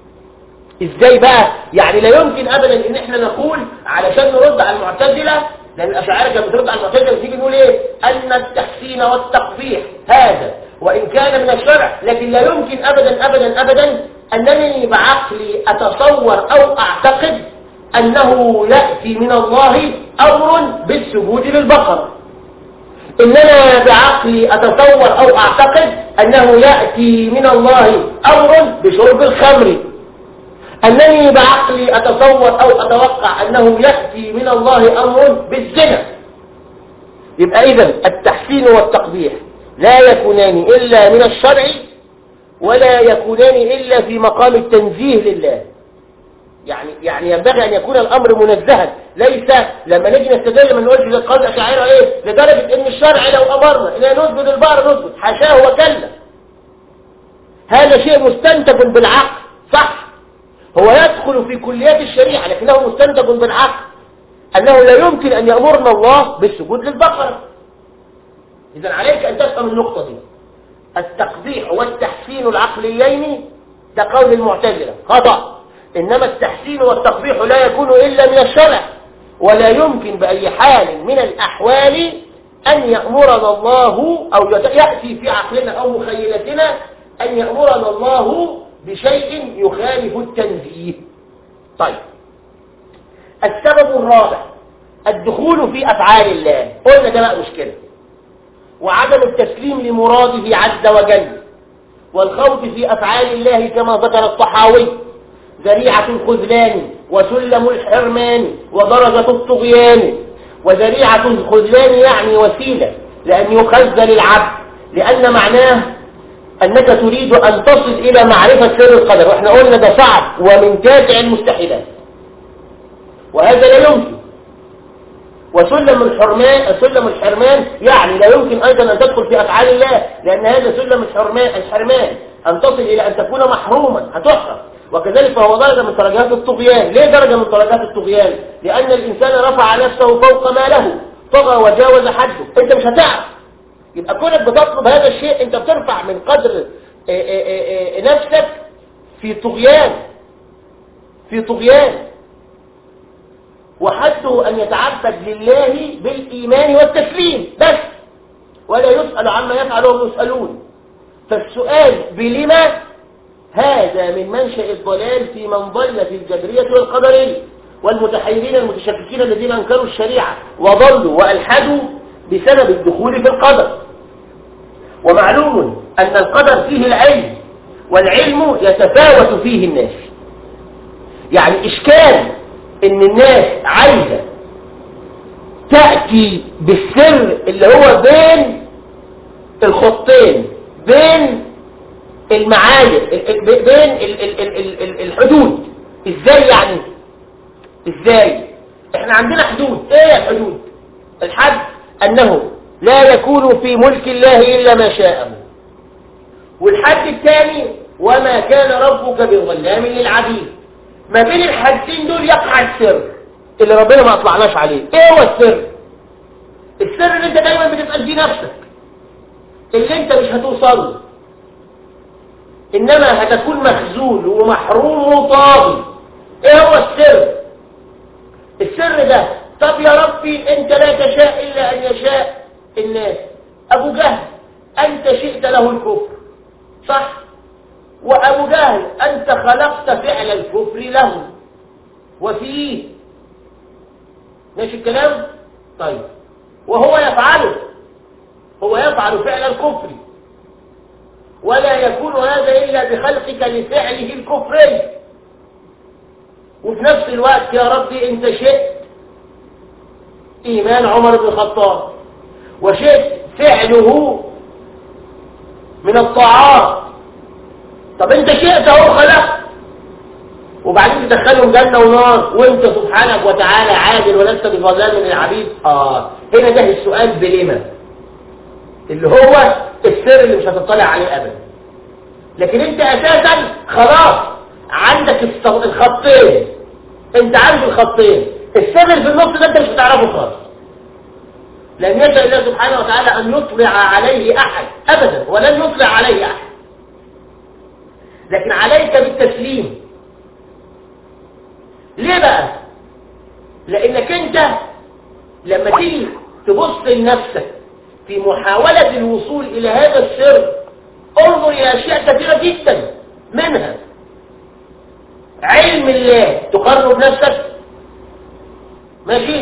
إزاي بقى؟ يعني لا يمكن أبدا إن إحنا نقول علشان نرد على المعتزلة لأن الأشاعرة كانت بترد على المعتزلة وتيجي نقول إيه؟ أن التحسين والتقبيح هذا وإن كان من الشرع لكن لا يمكن أبدا أبدا أبدا أنني بعقلي أتصور أو أعتقد أنه يأتي من الله أمر بالسجود للبقر إننا بعقلي أتصور أو أعتقد أنه يأتي من الله أمر بشرب الخمر أنني بعقلي أتصور أو أتوقع أنه يأتي من الله أمر بالزنا يبقى إذا التحسين والتقبيح لا يكونان إلا من الشرع ولا يكونان إلا في مقام التنزيه لله يعني يعني ينبغي أن يكون الأمر منزها ليس لما نيجي نستدل من نقول للقاضي الأشاعرة إيه لدرجة إن الشرع لو أمرنا إن نسجد البقر نسجد حاشاه وكلا هذا شيء مستنتج بالعقل صح هو يدخل في كليات الشريعة لكنه مستنتج بالعقل أنه لا يمكن أن يأمرنا الله بالسجود للبقرة إذا عليك أن تفهم النقطة دي التقبيح والتحسين العقليين ده قول المعتزلة خطأ إنما التحسين والتقبيح لا يكون إلا من الشرع ولا يمكن بأي حال من الأحوال أن يأمرنا الله أو يأتي في عقلنا أو مخيلتنا أن يأمرنا الله بشيء يخالف التنزيه طيب السبب الرابع الدخول في أفعال الله قلنا ده بقى مشكلة وعدم التسليم لمراده عز وجل والخوض في أفعال الله كما ذكر الطحاوي ذريعة الخذلان وسلم الحرمان ودرجة الطغيان وذريعة الخذلان يعني وسيلة لأن يخذل العبد لأن معناه أنك تريد أن تصل إلى معرفة سر القدر وإحنا قلنا ده صعب ومن تابع المستحيلات وهذا لا يمكن وسلم الحرمان سلم الحرمان يعني لا يمكن أيضا أن تدخل في أفعال الله لأن هذا سلم الحرمان الحرمان أن تصل إلى أن تكون محروما هتحرم وكذلك فهو درجة من درجات الطغيان ليه درجة من درجات الطغيان لأن الإنسان رفع نفسه فوق ما له طغى وجاوز حده أنت مش هتعرف يبقى كونك بتطلب هذا الشيء أنت بترفع من قدر إيه إيه إيه نفسك في طغيان في طغيان وحده أن يتعبد لله بالإيمان والتسليم بس ولا يسأل عما يفعل وهم يسألون فالسؤال بلما هذا من منشأ الضلال في من ضل في الجبرية والقدرية والمتحيرين المتشككين الذين أنكروا الشريعة وضلوا وألحدوا بسبب الدخول في القدر ومعلوم أن القدر فيه العلم والعلم يتفاوت فيه الناس يعني إشكال إن الناس عايزة تأتي بالسر اللي هو بين الخطين بين المعايير بين الحدود ازاي يعني ازاي احنا عندنا حدود ايه الحدود الحد انه لا يكون في ملك الله الا ما شاء والحد الثاني وما كان ربك بظلام للعبيد ما بين الحدين دول يقع السر اللي ربنا ما اطلعناش عليه ايه هو السر السر اللي انت دايما بتسأل فيه نفسك اللي انت مش هتوصل له انما هتكون مخزول ومحروم وطاغي ايه هو السر السر ده طب يا ربي انت لا تشاء الا ان يشاء الناس ابو جهل انت شئت له الكفر صح وابو جهل انت خلقت فعل الكفر له وفيه ماشي الكلام طيب وهو يفعله هو يفعل فعل الكفر ولا يكون هذا إلا بخلقك لفعله الكفري وفي نفس الوقت يا ربي انت شئت إيمان عمر بن الخطاب وشئت فعله من الطاعات طب انت شئت اهو خلقت وبعدين تدخلهم جنة ونار وانت سبحانك وتعالى عادل ولست بظلام للعبيد اه هنا ده السؤال بلما اللي هو السر اللي مش هتطلع عليه ابدا لكن انت اساسا خلاص عندك الخطين انت عارف الخطين السر اللي في النص ده انت مش بتعرفه خالص لن يشاء الله سبحانه وتعالى ان يطلع عليه احد ابدا ولن يطلع عليه احد لكن عليك بالتسليم ليه بقى لانك انت لما تيجي تبص لنفسك في محاولة الوصول إلى هذا السر انظر إلى أشياء كثيرة جدا منها علم الله تقرر بنفسك ماشي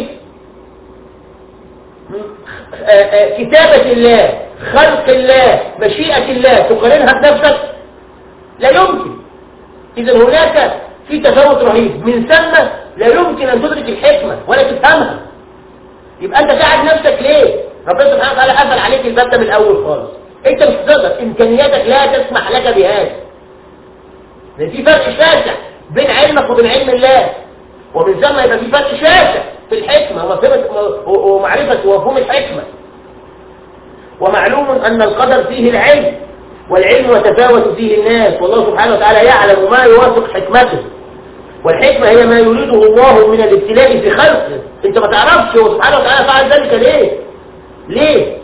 كتابة الله خلق الله مشيئة الله تقررها بنفسك لا يمكن إذا هناك في تفاوت رهيب من ثم لا يمكن أن تدرك الحكمة ولا تفهمها يبقى أنت قاعد نفسك ليه ربنا سبحانه وتعالى قفل عليك الباب ده من الأول خالص أنت مش تقدر إمكانياتك لا تسمح لك بهذا لأن في فرق شاسع بين علمك وبين علم الله ومن ثم يبقى في فرق شاسع في الحكمة ومعرفة ومفهوم الحكمة ومعلوم أن القدر فيه العلم والعلم يتفاوت فيه الناس والله سبحانه وتعالى يعلم ما يوافق حكمته والحكمة هي ما يريده الله من الابتلاء في خلقه انت ما تعرفش هو سبحانه وتعالى فعل ذلك ليه ليه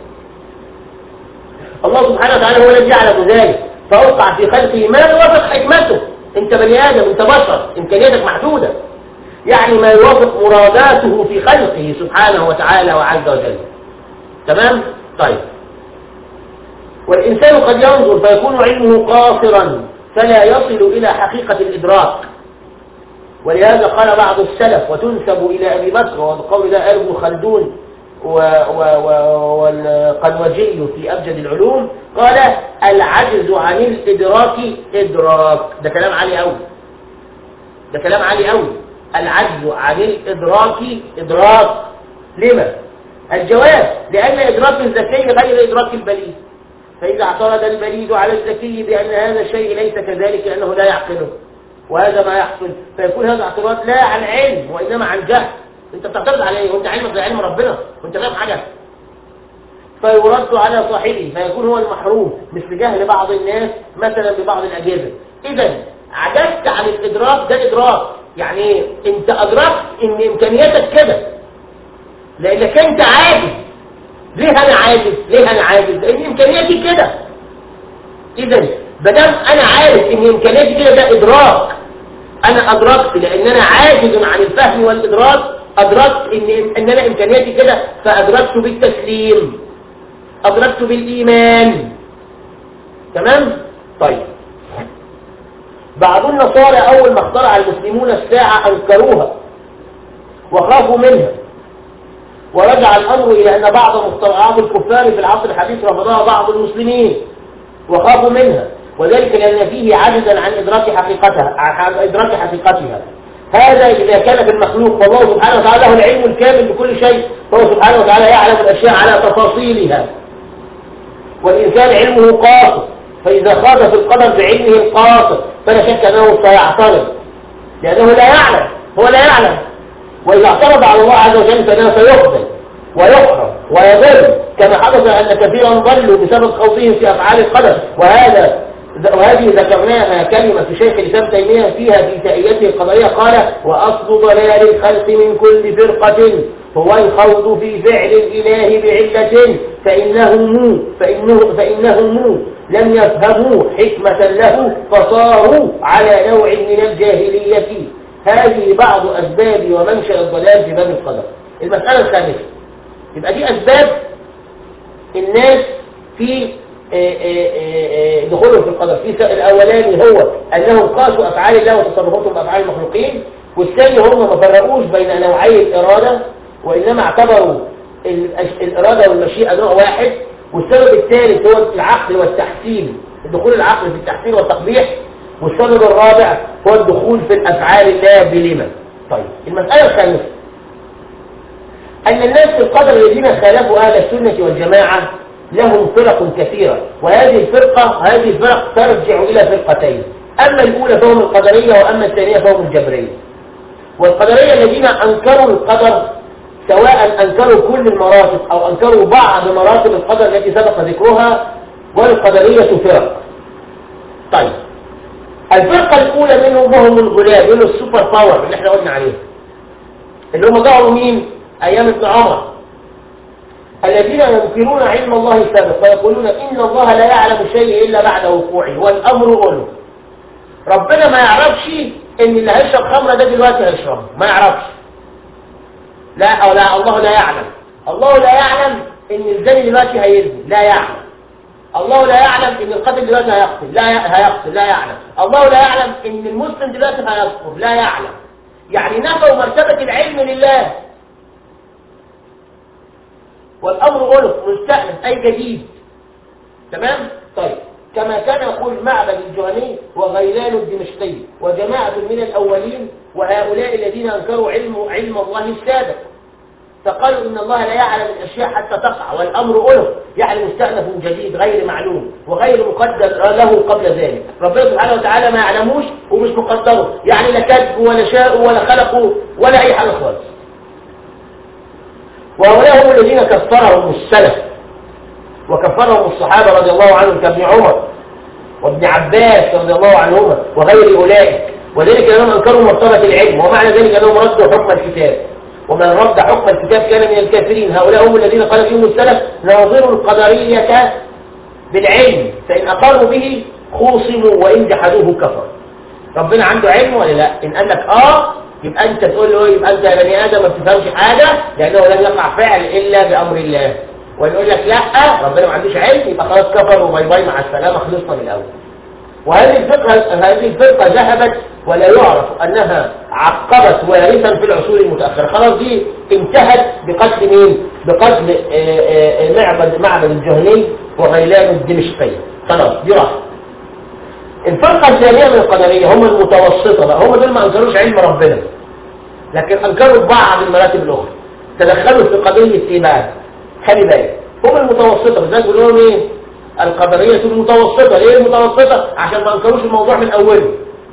الله سبحانه وتعالى هو الذي يعلم ذلك فأوقع في خلقه ما يوافق حكمته انت بني آدم انت بشر امكانياتك محدودة يعني ما يوافق مراداته في خلقه سبحانه وتعالى وعز وجل تمام طيب والإنسان قد ينظر فيكون علمه قاصرا فلا يصل إلى حقيقة الإدراك ولهذا قال بعض السلف وتنسب إلى أبي بكر وبقول ده ابن خلدون والقنوجي في أبجد العلوم قال العجز عن الإدراك إدراك ده كلام عالي أوي ده كلام عالي أوي العجز عن الإدراك إدراك لما؟ الجواب لأن إدراك الذكي غير إدراك البليد فإذا اعترض البليد على الذكي بأن هذا الشيء ليس كذلك لأنه لا يعقله وهذا ما يحصل فيكون هذا اعتراض لا عن علم وإنما عن جهل انت بتعترض على ايه وانت علمك زي علم ربنا وانت فاهم حاجة فيرد على صاحبه فيكون هو المحروم مثل جهل بعض الناس مثلا ببعض الأجهزة إذا عجزت عن الإدراك ده إدراك يعني ايه انت أدركت ان إمكانياتك كده لأنك انت عاجز ليه أنا عاجز ليه أنا عاجز لأن إمكانياتي كده إذا بدل أنا عارف إن إمكانياتي كده ده إدراك أنا أدركت لأن أنا عاجز عن الفهم والإدراك أدركت إن, إن أنا إمكانياتي كده فأدركت بالتسليم أدركت بالإيمان تمام؟ طيب بعض النصارى أول ما اخترع المسلمون الساعة أنكروها وخافوا منها ورجع الأمر إلى أن بعض مخترعات الكفار في العصر الحديث رفضها بعض المسلمين وخافوا منها وذلك لأن فيه عجزا عن إدراك حقيقتها عن إدراك حقيقتها هذا إذا كان في المخلوق والله سبحانه وتعالى له العلم الكامل بكل شيء فهو سبحانه وتعالى يعلم الأشياء على تفاصيلها والإنسان علمه قاصر فإذا خاض في القدر بعلمه القاصر فلا شك أنه سيعترض لأنه لا يعلم هو لا يعلم وإذا اعترض على الله عز وجل فإنه سيخذل ويحرم ويضل كما حدث أن كثيرا ضلوا بسبب خوضهم في أفعال القدر وهذا وهذه ذكرناها كلمة شيخ الإسلام تيمية فيها في تأييته القضائية قال وأصل ضلال الخلق من كل فرقة هو الخوض في فعل الإله بعلة فإنهم فإنه فإنهم لم يفهموا حكمة له فصاروا على نوع من الجاهلية هذه بعض أسباب ومنشأ الضلال في باب القدر المسألة الخامسة يبقى دي أسباب الناس في دخولهم في القدر في الأولاني هو أنهم قاسوا أفعال الله وتصرفاتهم بأفعال المخلوقين والثاني هم ما فرقوش بين نوعي الإرادة وإنما اعتبروا الإرادة والمشيئة نوع واحد والسبب الثالث هو العقل والتحسين دخول العقل في التحسين والتقبيح والسبب الرابع هو الدخول في الأفعال الله بلما طيب المسألة الخامسة أن الناس في القدر الذين خالفوا أهل السنة والجماعة لهم فرق كثيرة وهذه الفرقة هذه الفرق ترجع إلى فرقتين أما الأولى فهم القدرية وأما الثانية فهم الجبرية والقدرية الذين أنكروا القدر سواء أنكروا كل المراتب أو أنكروا بعض مراتب القدر التي سبق ذكرها والقدرية فرق طيب الفرقة الأولى منهم وهم الغلاب اللي السوبر باور اللي احنا قلنا عليه اللي هم ضعوا مين؟ أيام ابن عمر الذين ينكرون علم الله السابق ويقولون إن الله لا يعلم شيء إلا بعد وقوعه والأمر قوله ربنا ما يعرفش إن اللي هيشرب خمرة ده دلوقتي هيشرب ما يعرفش لا أو لا الله لا يعلم الله لا يعلم إن الزاني دلوقتي هيزني لا يعلم الله لا يعلم إن القاتل دلوقتي هيقتل لا هيقتل لا يعلم الله لا يعلم إن المسلم دلوقتي هيكفر لا يعلم يعني نفوا مرتبة العلم لله والأمر ألف مستأنف أي جديد تمام؟ طيب كما كان يقول معبد الجهني وغيلان الدمشقي وجماعة من الأولين وهؤلاء الذين أنكروا علم, علم الله السابق فقالوا إن الله لا يعلم الأشياء حتى تقع والأمر ألف يعني مستأنف جديد غير معلوم وغير مقدر له قبل ذلك ربنا سبحانه وتعالى ما يعلموش ومش مقدره يعني لا كذب ولا شاء ولا خلقوا ولا أي حاجة خالص وهؤلاء هم الذين كفرهم السلف وكفرهم الصحابة رضي الله عنهم كابن عمر وابن عباس رضي الله عنهما وغير أولئك وذلك أنهم أنكروا مرتبة العلم ومعنى ذلك أنهم ردوا حكم الكتاب ومن رد حكم الكتاب كان من الكافرين هؤلاء هم الذين قال فيهم السلف ناظروا القدرية بالعلم فإن أقروا به خوصموا وإن جحدوه كفر ربنا عنده علم ولا لا إن قال لك آه يبقى أنت تقول له يبقى أنت يا بني آدم ما بتفهمش حاجة لأنه لم يقع فعل إلا بأمر الله ويقول لك لا ربنا ما عندوش علم يبقى خلاص كفر وباي باي مع السلامة خلصنا من الأول وهذه الفرقة هذه الفرقة ذهبت ولا يعرف أنها عقبت وارثا في العصور المتأخرة خلاص دي انتهت بقتل مين؟ بقتل معبد معبد الجهني وغيلان الدمشقي خلاص دي راحت الفرقة الثانية من القدرية هم المتوسطة بقى هم دول ما أنكروش علم ربنا لكن أنكروا بعض المراتب الأخرى تدخلوا في قضية إيه بقى؟ خلي بالك هم المتوسطة بالذات بيقولوا لهم إيه؟ القدرية المتوسطة ليه المتوسطة؟ عشان ما أنكروش الموضوع من أوله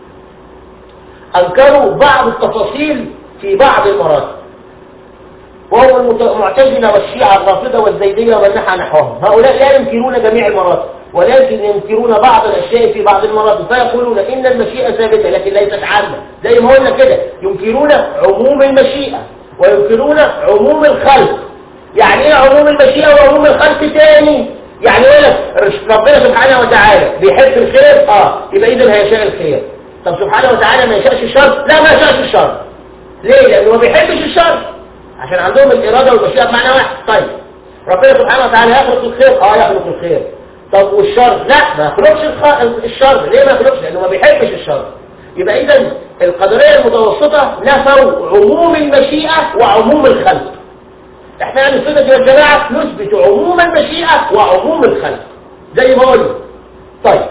أنكروا بعض التفاصيل في بعض المراتب وهم المعتزلة والشيعة الرافضة والزيدية ومن نحى نحوهم هؤلاء لا ينكرون جميع المراتب ولكن ينكرون بعض الأشياء في بعض المراتب فيقولون إن المشيئة ثابتة لكن ليست عامة زي ما قلنا كده ينكرون عموم المشيئة وينكرون عموم الخلق يعني ايه عموم المشيئة وعموم الخلق تاني يعني يقول ربنا سبحانه وتعالى بيحب الخير اه يبقى اذا هيشاء الخير طب سبحانه وتعالى ما يشاءش الشر لا ما يشاءش الشر ليه لانه ما بيحبش الشر عشان عندهم الإرادة والمشيئة بمعنى واحد طيب ربنا سبحانه وتعالى يخلق الخير اه يخلق الخير طب والشر لا ما يخلقش الشر ليه ما يخلقش لأنه ما بيحبش الشر يبقى إذا القدرية المتوسطة نفوا عموم المشيئة وعموم الخلق احنا عن السنة والجماعة نثبت عموم المشيئة وعموم الخلق زي ما قلنا طيب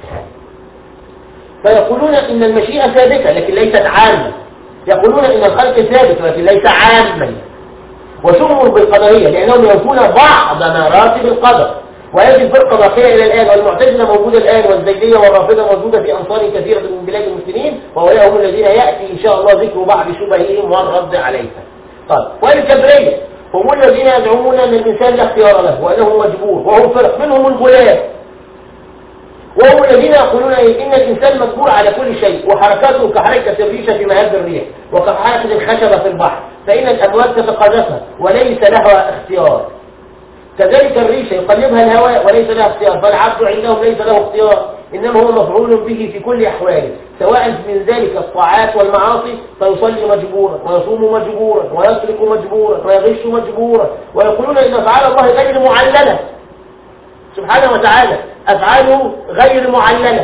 فيقولون إن المشيئة ثابتة لكن ليست عامة يقولون إن الخلق ثابت ولكن ليس عاما وسموا بالقدرية لأنهم ينفون بعض مراتب القدر وهذه الفرقة باقية إلى الآن والمعتزلة موجودة الآن والزيدية والرافضة موجودة في أمصار كثيرة من بلاد المسلمين وهؤلاء هم الذين يأتي إن شاء الله ذكر بعض شبههم والرد عليها طيب والكبرية هم الذين يدعون أن الإنسان لا اختيار له وأنه مجبور وهم فرق منهم الغلاة وهم الذين يقولون إيه؟ إن الإنسان مجبور على كل شيء وحركاته كحركة الريشة في مهب الريح وكحركة الخشبة في البحر فإن الأمواج تتقاذفها وليس لها اختيار كذلك الريشة يقلبها الهواء وليس لها اختيار فالعبد عندهم ليس له اختيار إنما هو مفعول به في كل أحواله سواء من ذلك الطاعات والمعاصي فيصلي مجبورا ويصوم مجبورا ويسرق مجبورا ويغش مجبورا ويقولون إن أفعال الله غير معللة سبحانه وتعالى أفعاله غير معللة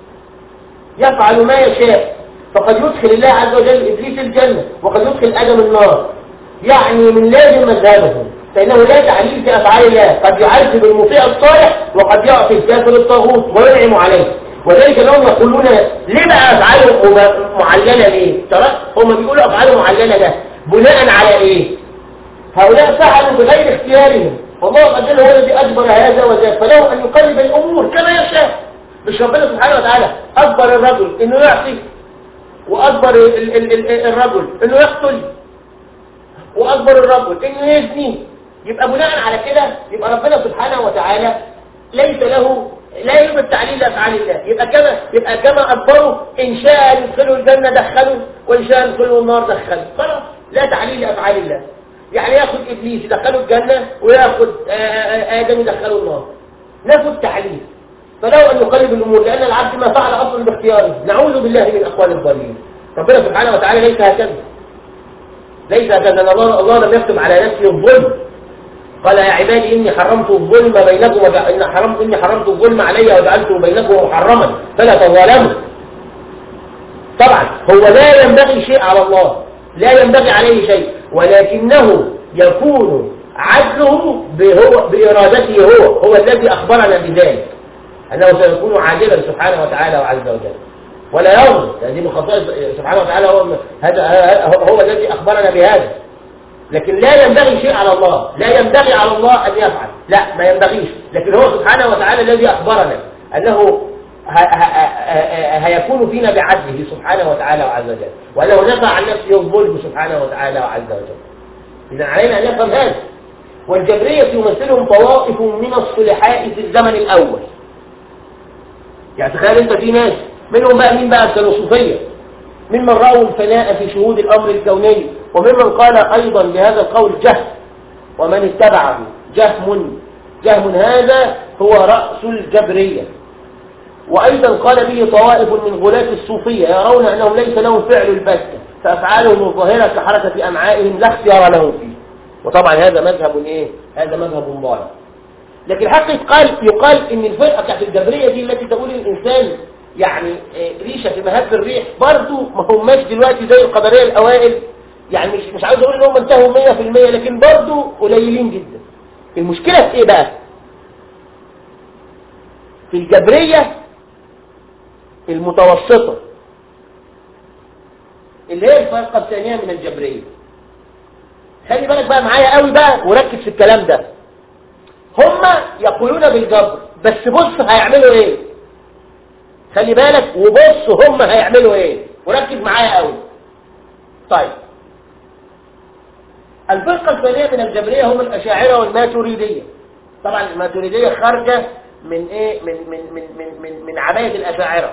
يفعل ما يشاء فقد يدخل الله عز وجل إبليس الجنة وقد يدخل آدم النار يعني من لازم مذهبهم فإنه لا تعليل في أفعال الله قد يعذب المطيع الصالح وقد يعطي الكافر الطاغوت وينعم عليه وذلك لهم يقولون ليه بقى أفعاله معللة ليه؟ ترى هم بيقولوا أفعاله معللة ده بناء على إيه؟ هؤلاء فعلوا بغير اختيارهم والله عز وجل هو الذي أجبر هذا وذاك فله أن يقلب الأمور كما يشاء مش ربنا سبحانه وتعالى أجبر الرجل إنه يعصي وأجبر ال ال ال الرجل إنه يقتل وأجبر الرجل إنه يزني يبقى بناء على كده يبقى ربنا سبحانه وتعالى ليس له لا يوجد تعليل لأفعال الله يبقى كما يبقى كما أجبره إن شاء يدخله الجنة دخله وإن شاء يدخله النار دخله خلاص لا تعليل لأفعال الله يعني ياخد إبليس يدخله الجنة وياخد آدم يدخله النار ناخد تعليل فلو أن يقلب الأمور لأن العبد ما فعل أصلا باختياره نعوذ بالله من أقوال الظالمين ربنا سبحانه وتعالى ليس هكذا ليس هكذا الله, الله لم يكتب على نفسه الظلم قال يا عبادي إني حرمت الظلم بينكم وجع... إن حرمت إني حرمت الظلم علي وجعلته بينكم محرما فلا تظالموا طبعا هو لا ينبغي شيء على الله لا ينبغي عليه شيء ولكنه يكون عدله بهو بإرادته هو هو الذي أخبرنا بذلك أنه سيكون عادلا سبحانه وتعالى وعز وجل ولا يظلم هذه من خصائص سبحانه وتعالى هو هذا هو الذي أخبرنا بهذا لكن لا ينبغي شيء على الله لا ينبغي على الله أن يفعل لا ما ينبغيش لكن هو سبحانه وتعالى الذي أخبرنا أنه هيكون فينا بعدله سبحانه وتعالى وعز وجل ولو نفع عن نفسه الظلم سبحانه وتعالى وعز وجل إذا علينا أن نفهم هذا والجبرية يمثلهم طوائف من الصلحاء في الزمن الأول يعني تخيل أنت في ناس منهم بقى مين بقى كانوا صوفية ممن رأوا الفناء في شهود الأمر الكوني وممن قال أيضا بهذا القول جهم ومن اتبعه جهم جهم هذا هو رأس الجبرية وأيضا قال به طوائف من غلاة الصوفية يرون أنهم ليس لهم فعل البتة فأفعالهم الظاهرة كحركة أمعائهم لا اختيار لهم فيه وطبعا هذا مذهب إيه؟ هذا مذهب ضال لكن حقا قال يقال إن الفرقة بتاعت الجبرية دي التي تقول الإنسان يعني ريشة في مهب الريح برضه ما هماش دلوقتي زي القدرية الأوائل يعني مش مش عاوز أقول إنهم انتهوا 100% لكن برضه قليلين جدا المشكلة في إيه بقى؟ في الجبرية المتوسطة اللي هي الفرقة الثانية من الجبرية خلي بالك بقى معايا قوي بقى وركز في الكلام ده هما يقولون بالجبر بس بص هيعملوا ايه خلي بالك وبص هم هيعملوا ايه وركز معايا قوي طيب الفرقة الثانية من الجبرية هم الأشاعرة والماتريدية طبعا الماتريدية خارجة من ايه من من من من من, من عباية الأشاعرة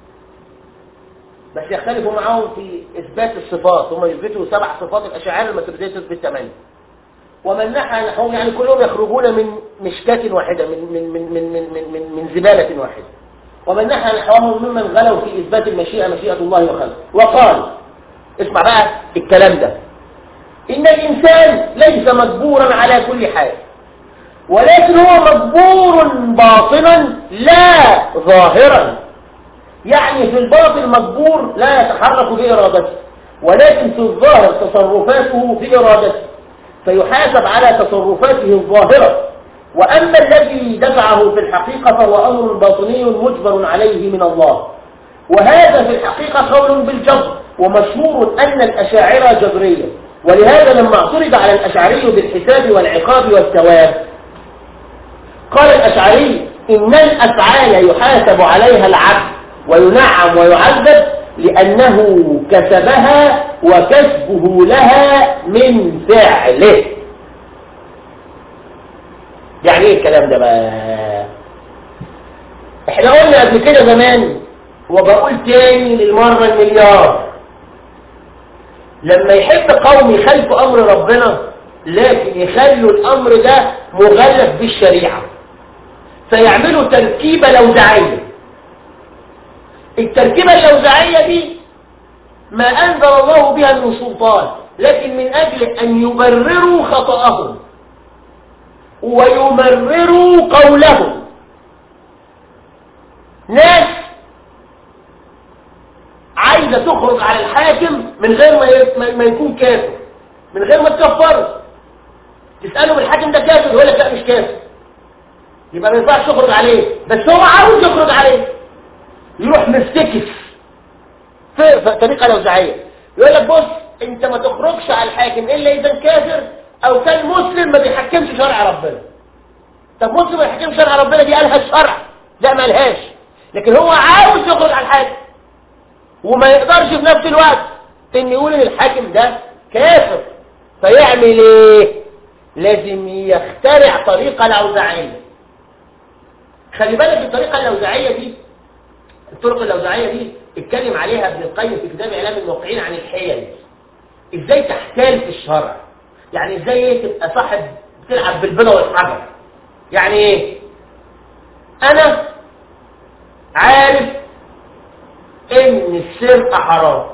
بس يختلفوا معاهم في إثبات الصفات هم يثبتوا سبع صفات الأشاعرة الماتريدية تثبت ثمانية ومن نحى نحوهم يعني كلهم يخرجون من مشكاة واحدة من من من من من من, من, من زبالة واحدة ومن نحى نحوهم ممن غلوا في إثبات المشيئة مشيئة الله وخلقه وقال اسمع بقى الكلام ده إن الإنسان ليس مجبورا على كل حال ولكن هو مجبور باطنا لا ظاهرا يعني في الباطن مجبور لا يتحرك بإرادته ولكن في الظاهر تصرفاته بإرادته فيحاسب على تصرفاته الظاهرة وأما الذي دفعه في الحقيقة فهو أمر باطني مجبر عليه من الله وهذا في الحقيقة قول بالجبر ومشهور أن الأشاعرة جبرية ولهذا لما اعترض على الأشعري بالحساب والعقاب والثواب قال الأشعري إن الأفعال يحاسب عليها العبد وينعم ويعذب لأنه كسبها وكسبه لها من فعله يعني ايه الكلام ده بقى احنا قلنا قبل كده زمان وبقول تاني للمرة المليار لما يحب قوم يخالفوا امر ربنا لكن يخلوا الامر ده مغلف بالشريعة فيعملوا تركيبة لوزعية التركيبة اللوزعية دي ما أنزل الله بها من سلطان لكن من أجل أن يبرروا خطأهم ويمرروا قولهم ناس عايزة تخرج على الحاكم من غير ما ي- ما- ما يكون كافر من غير ما تكفره تسأله الحاكم ده كافر يقول لك لا مش كافر يبقى ما ينفعش تخرج عليه بس هو عاوز يخرج عليه يروح مفتكس في في طريقة لوزعية يقول لك بص انت ما تخرجش على الحاكم الا اذا كافر او كان مسلم ما بيحكمش شرع ربنا طب مسلم ما بيحكمش شرع ربنا دي قالها الشرع لا ما قالهاش لكن هو عاوز يخرج على الحاكم وما يقدرش في نفس الوقت ان يقول ان الحاكم ده كافر فيعمل ايه لازم يخترع طريقة لوزعية خلي بالك الطريقة اللوزعية دي الطرق اللوزعية دي اتكلم عليها ابن القيم في كتاب اعلام الموقعين عن الحيل ازاي تحتال في الشرع يعني ازاي ايه تبقى صاحب بتلعب بالبيضة والحجر يعني ايه انا عارف ان السرقة حرام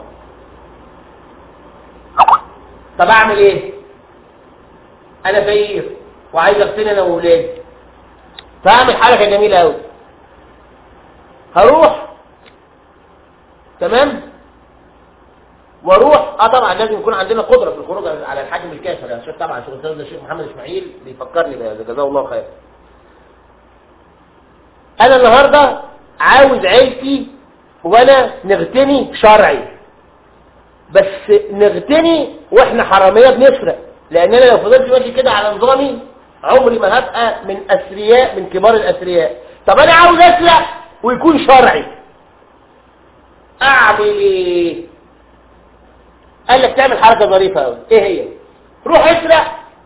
طب اعمل ايه انا فقير وعايز اغتني انا واولادي فاعمل حركة جميلة قوي هروح تمام واروح اه طبعا لازم يكون عندنا قدرة في الخروج على الحاكم الكافر يا شيخ طبعا شيخ الاستاذ الشيخ محمد اسماعيل بيفكرني بهذا جزاه الله خير انا النهارده عاوز عيلتي وانا نغتني شرعي بس نغتني واحنا حراميه بنسرق لان انا لو فضلت ماشي كده على نظامي عمري ما هبقى من اثرياء من كبار الاثرياء طب انا عاوز اسرق ويكون شرعي اعمل ايه قال لك تعمل حركه ظريفه قوي ايه هي روح اسرق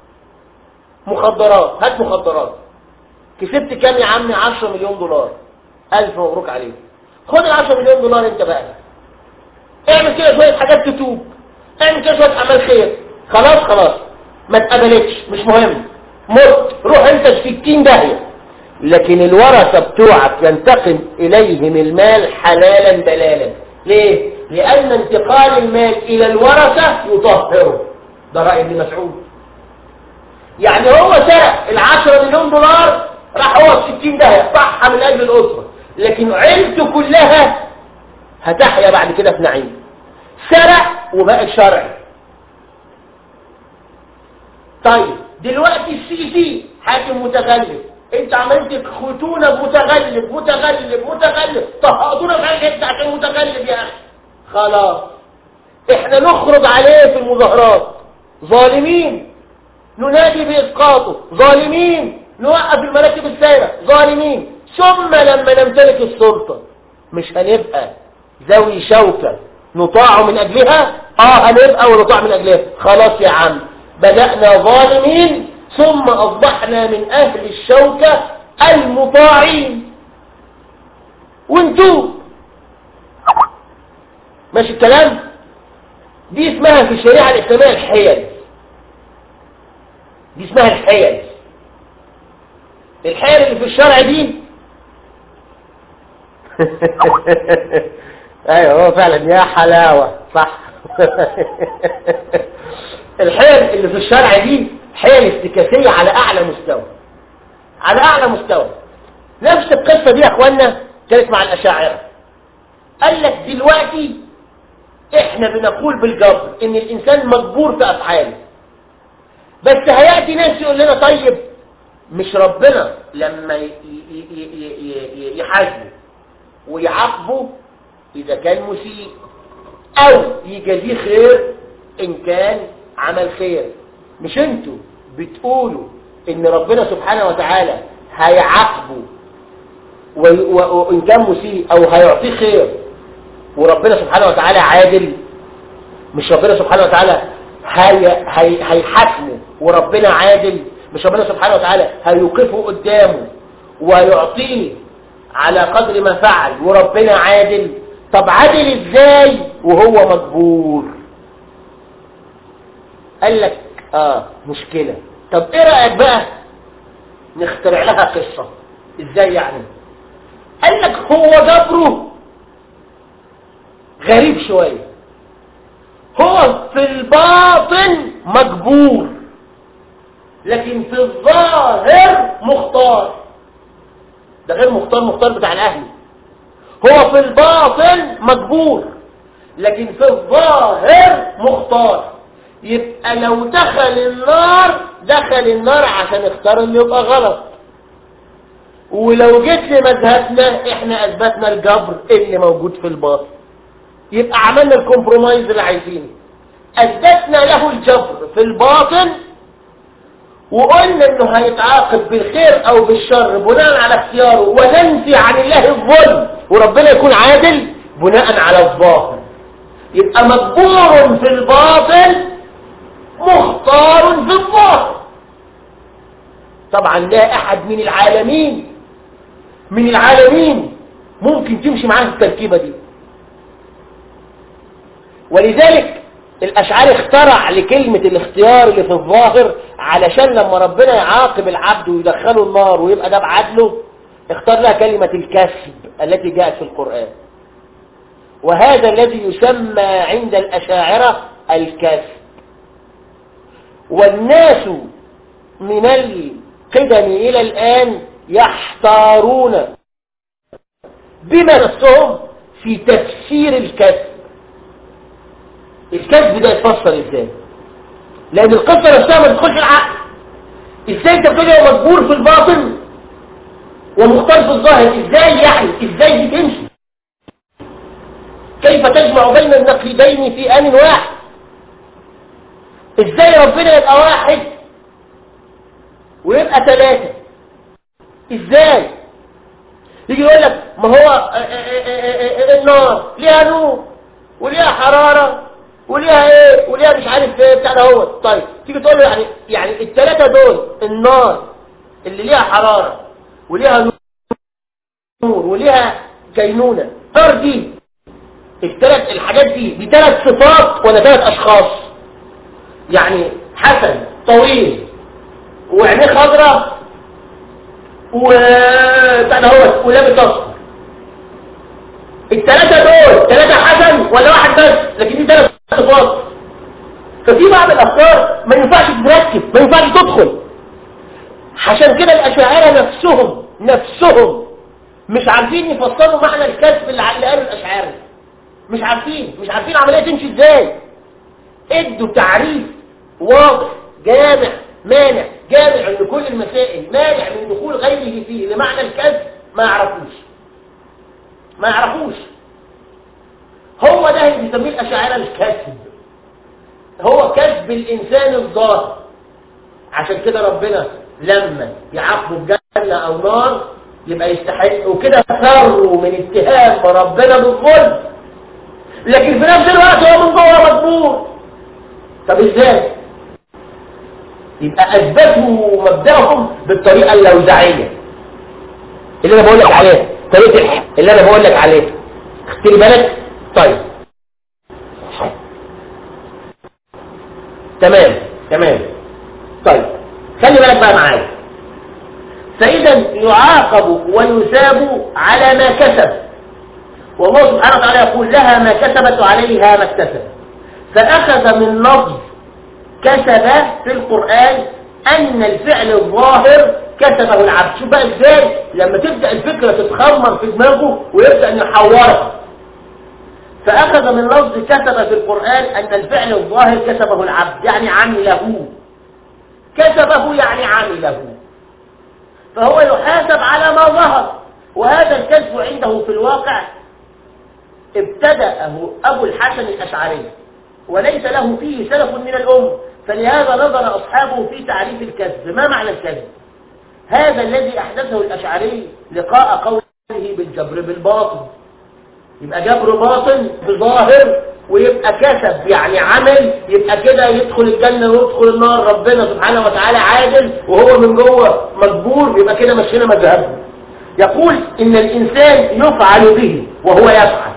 مخدرات هات مخدرات كسبت كام يا عمي 10 مليون دولار الف مبروك عليك خد ال 10 مليون دولار انت بقى اعمل كده شويه حاجات تتوب اعمل كده شويه اعمال خير خلاص خلاص ما اتقبلتش مش مهم مت روح انت في 60 داهيه لكن الورثه بتوعك ينتقل اليهم المال حلالا بلالا ليه لان انتقال المال الى الورثه يطهره ده راي ابن مسعود يعني هو سرق ال 10 مليون دولار راح هو في 60 داهيه صح من اجل الاسره لكن عيلته كلها هتحيا بعد كده في نعيم سرق وبقت شرعي طيب دلوقتي السي سي حاكم متغلب انت عملت ختونه بمتغلب متغلب متغلب طهقتونا في حته عشان متغلب يا اخي خلاص احنا نخرج عليه في المظاهرات ظالمين ننادي باسقاطه ظالمين نوقف المراكب السايره ظالمين ثم لما نمتلك السلطه مش هنبقى ذوي شوكه نطاع من اجلها اه هنبقى ونطاع من اجلها خلاص يا عم بدأنا ظالمين ثم أصبحنا من أهل الشوكة المطاعين وانتو ماشي الكلام دي اسمها في الشريعة الإسلامية الحيل دي اسمها الحيل الحيل اللي في الشرع دي ايوه هو فعلا يا حلاوة صح الحيل اللي في الشرع دي حيل استكاسية على أعلى مستوى على أعلى مستوى نفس القصة دي يا أخوانا كانت مع الأشاعرة قال لك دلوقتي احنا بنقول بالجبر ان الانسان مجبور في افعاله بس هيأتي ناس يقول لنا طيب مش ربنا لما ي- ي- ي- ي- يحاسبه ويعاقبه اذا كان مسيء او يجازيه خير ان كان عمل خير مش انتوا بتقولوا ان ربنا سبحانه وتعالى هيعاقبه وي- و- وان كان مسيء او هيعطيه خير وربنا سبحانه وتعالى عادل مش ربنا سبحانه وتعالى هي هي هيحاكمه وربنا عادل مش ربنا سبحانه وتعالى هيوقفه قدامه ويعطيه على قدر ما فعل وربنا عادل طب عادل ازاي وهو مجبور قال لك اه مشكلة طب ايه رأيك بقى نخترع لها قصة ازاي يعني قال لك هو جبره غريب شوية هو في الباطن مجبور لكن في الظاهر مختار ده غير مختار مختار بتاع الاهلي هو في الباطن مجبور لكن في الظاهر مختار يبقى لو دخل النار دخل النار عشان اختار اللي يبقى غلط ولو جيت لمذهبنا احنا اثبتنا الجبر اللي موجود في الباطن يبقى عملنا الكومبرومايز اللي عايزينه اثبتنا له الجبر في الباطن وقلنا انه هيتعاقب بالخير او بالشر بناء على اختياره وننفي عن الله الظلم وربنا يكون عادل بناء على الظاهر يبقى مجبور في الباطن مختار في الظاهر طبعا لا احد من العالمين من العالمين ممكن تمشي معاه التركيبة دي ولذلك الأشعار اخترع لكلمة الاختيار اللي في الظاهر علشان لما ربنا يعاقب العبد ويدخله النار ويبقى ده بعدله اختار لها كلمة الكسب التي جاءت في القرآن وهذا الذي يسمى عند الأشاعرة الكسب والناس من القدم إلى الآن يحتارون بما نفسهم في تفسير الكسب الكذب ده يتفسر ازاي لان القصه نفسها ما تدخلش العقل ازاي انت بتبقى مجبور في الباطن ومختار في الظاهر ازاي يعني ازاي دي تمشي كيف تجمع بين النقيضين في ان واحد ازاي ربنا يبقى واحد ويبقى ثلاثة ازاي يجي يقول لك ما هو النار ليها نور وليها حرارة وليها ايه وليها مش عارف ايه بتاع ده هو طيب تيجي تقول له يعني يعني الثلاثه دول النار اللي ليها حراره وليها نور وليها كينونه النار دي الثلاث الحاجات دي دي ثلاث صفات ولا ثلاث اشخاص يعني حسن طويل وعينيه خضراء وبتاع ده هو ولابس اصفر الثلاثه دول ثلاثه حسن ولا واحد بس لكن دي ثلاث صفات ففي بعض الافكار ما ينفعش تركب ما ينفعش تدخل عشان كده الاشاعره نفسهم نفسهم مش عارفين يفسروا معنى الكسب اللي قاله الاشاعره مش عارفين مش عارفين العمليه تمشي ازاي ادوا تعريف واضح جامع مانع جامع لكل المسائل مانع من دخول غيره فيه لمعنى الكسب ما يعرفوش ما يعرفوش هو ده اللي بيسميه الأشاعرة الكسب هو كسب الإنسان الظاهر عشان كده ربنا لما يعاقبه بجنة أو نار يبقى يستحق وكده فروا من اتهام ربنا بالظلم لكن في نفس الوقت هو من جوه مجبور طب ازاي؟ يبقى اثبتوا مبدأهم بالطريقة اللوزعية اللي انا بقول لك عليها طريقة اللي انا بقول لك عليها خدتني بالك طيب تمام تمام طيب خلي بالك بقى معايا فإذا يعاقب ويثاب على ما كسب والله سبحانه وتعالى يقول لها ما كسبت وعليها ما اكتسب فأخذ من لفظ كسب في القرآن أن الفعل الظاهر كسبه العبد شوف بقى ازاي لما تبدأ الفكرة تتخمر في دماغه ويبدأ أن يحورها فأخذ من لفظ كسب في القرآن أن الفعل الظاهر كسبه العبد يعني عمله كسبه يعني عمله فهو يحاسب على ما ظهر وهذا الكسب عنده في الواقع ابتدأه أبو الحسن الأشعري وليس له فيه سلف من الأم فلهذا نظر أصحابه في تعريف الكذب ما معنى الكذب هذا الذي أحدثه الأشعري لقاء قوله بالجبر بالباطن يبقى جبر باطن بظاهر ويبقى كسب يعني عمل يبقى كده يدخل الجنة ويدخل النار ربنا سبحانه وتعالى عادل وهو من جوه مجبور يبقى كده مشينا مذهبه يقول إن الإنسان يفعل به وهو يفعل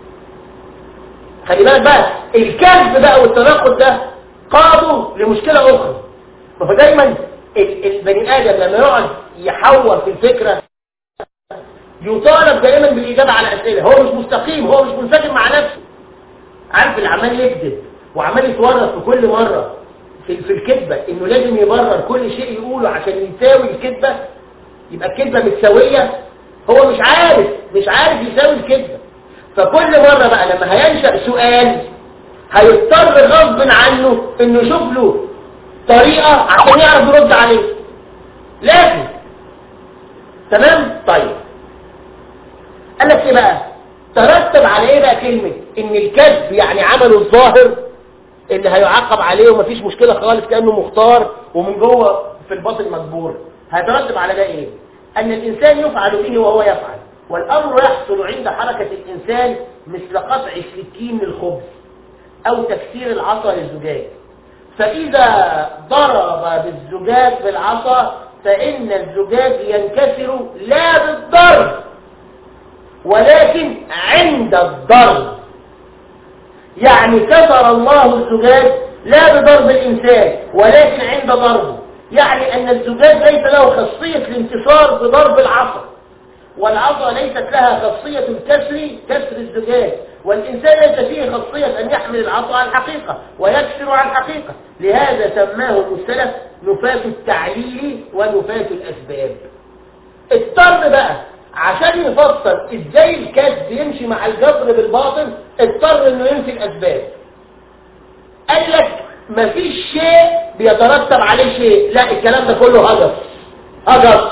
خلي بالك بقى الكذب بقى والتناقض ده قادوا لمشكلة أخرى فهو دايما البني آدم لما يقعد يحور في الفكرة يطالب دائما بالإجابة على أسئلة هو مش مستقيم هو مش منسجم مع نفسه عارف اللي عمال يكذب وعمال يتورط في كل مرة في, في الكذبة إنه لازم يبرر كل شيء يقوله عشان يساوي الكذبة يبقى الكذبة متساوية هو مش عارف مش عارف يساوي الكذبة فكل مرة بقى لما هينشأ سؤال هيضطر غصب عنه انه يشوف له طريقة عشان يعرف يرد عليه لازم تمام طيب قال لك ايه بقى ترتب على ايه بقى كلمة ان الكذب يعني عمله الظاهر اللي هيعاقب عليه ومفيش مشكلة خالص كأنه مختار ومن جوه في الباطن مجبور هيترتب على ده ايه ان الانسان يفعل به وهو يفعل والامر يحصل عند حركة الانسان مثل قطع السكين للخبز او تكسير العصا للزجاج فاذا ضرب بالزجاج بالعصا فان الزجاج ينكسر لا بالضرب ولكن عند الضرب يعني كسر الله الزجاج لا بضرب الإنسان ولكن عند ضربه يعني أن الزجاج ليس له خاصية الانتصار بضرب العصا والعصا ليست لها خاصية الكسر كسر الزجاج والإنسان ليس فيه خاصية أن يحمل العصا على الحقيقة ويكسر على الحقيقة لهذا سماه السلف نفاة التعليل ونفاة الأسباب اضطر بقى عشان يفسر ازاي الكذب يمشي مع الجبر بالباطن اضطر انه ينفي الاسباب قال لك مفيش شيء بيترتب عليه شيء لا الكلام ده كله هجس هجس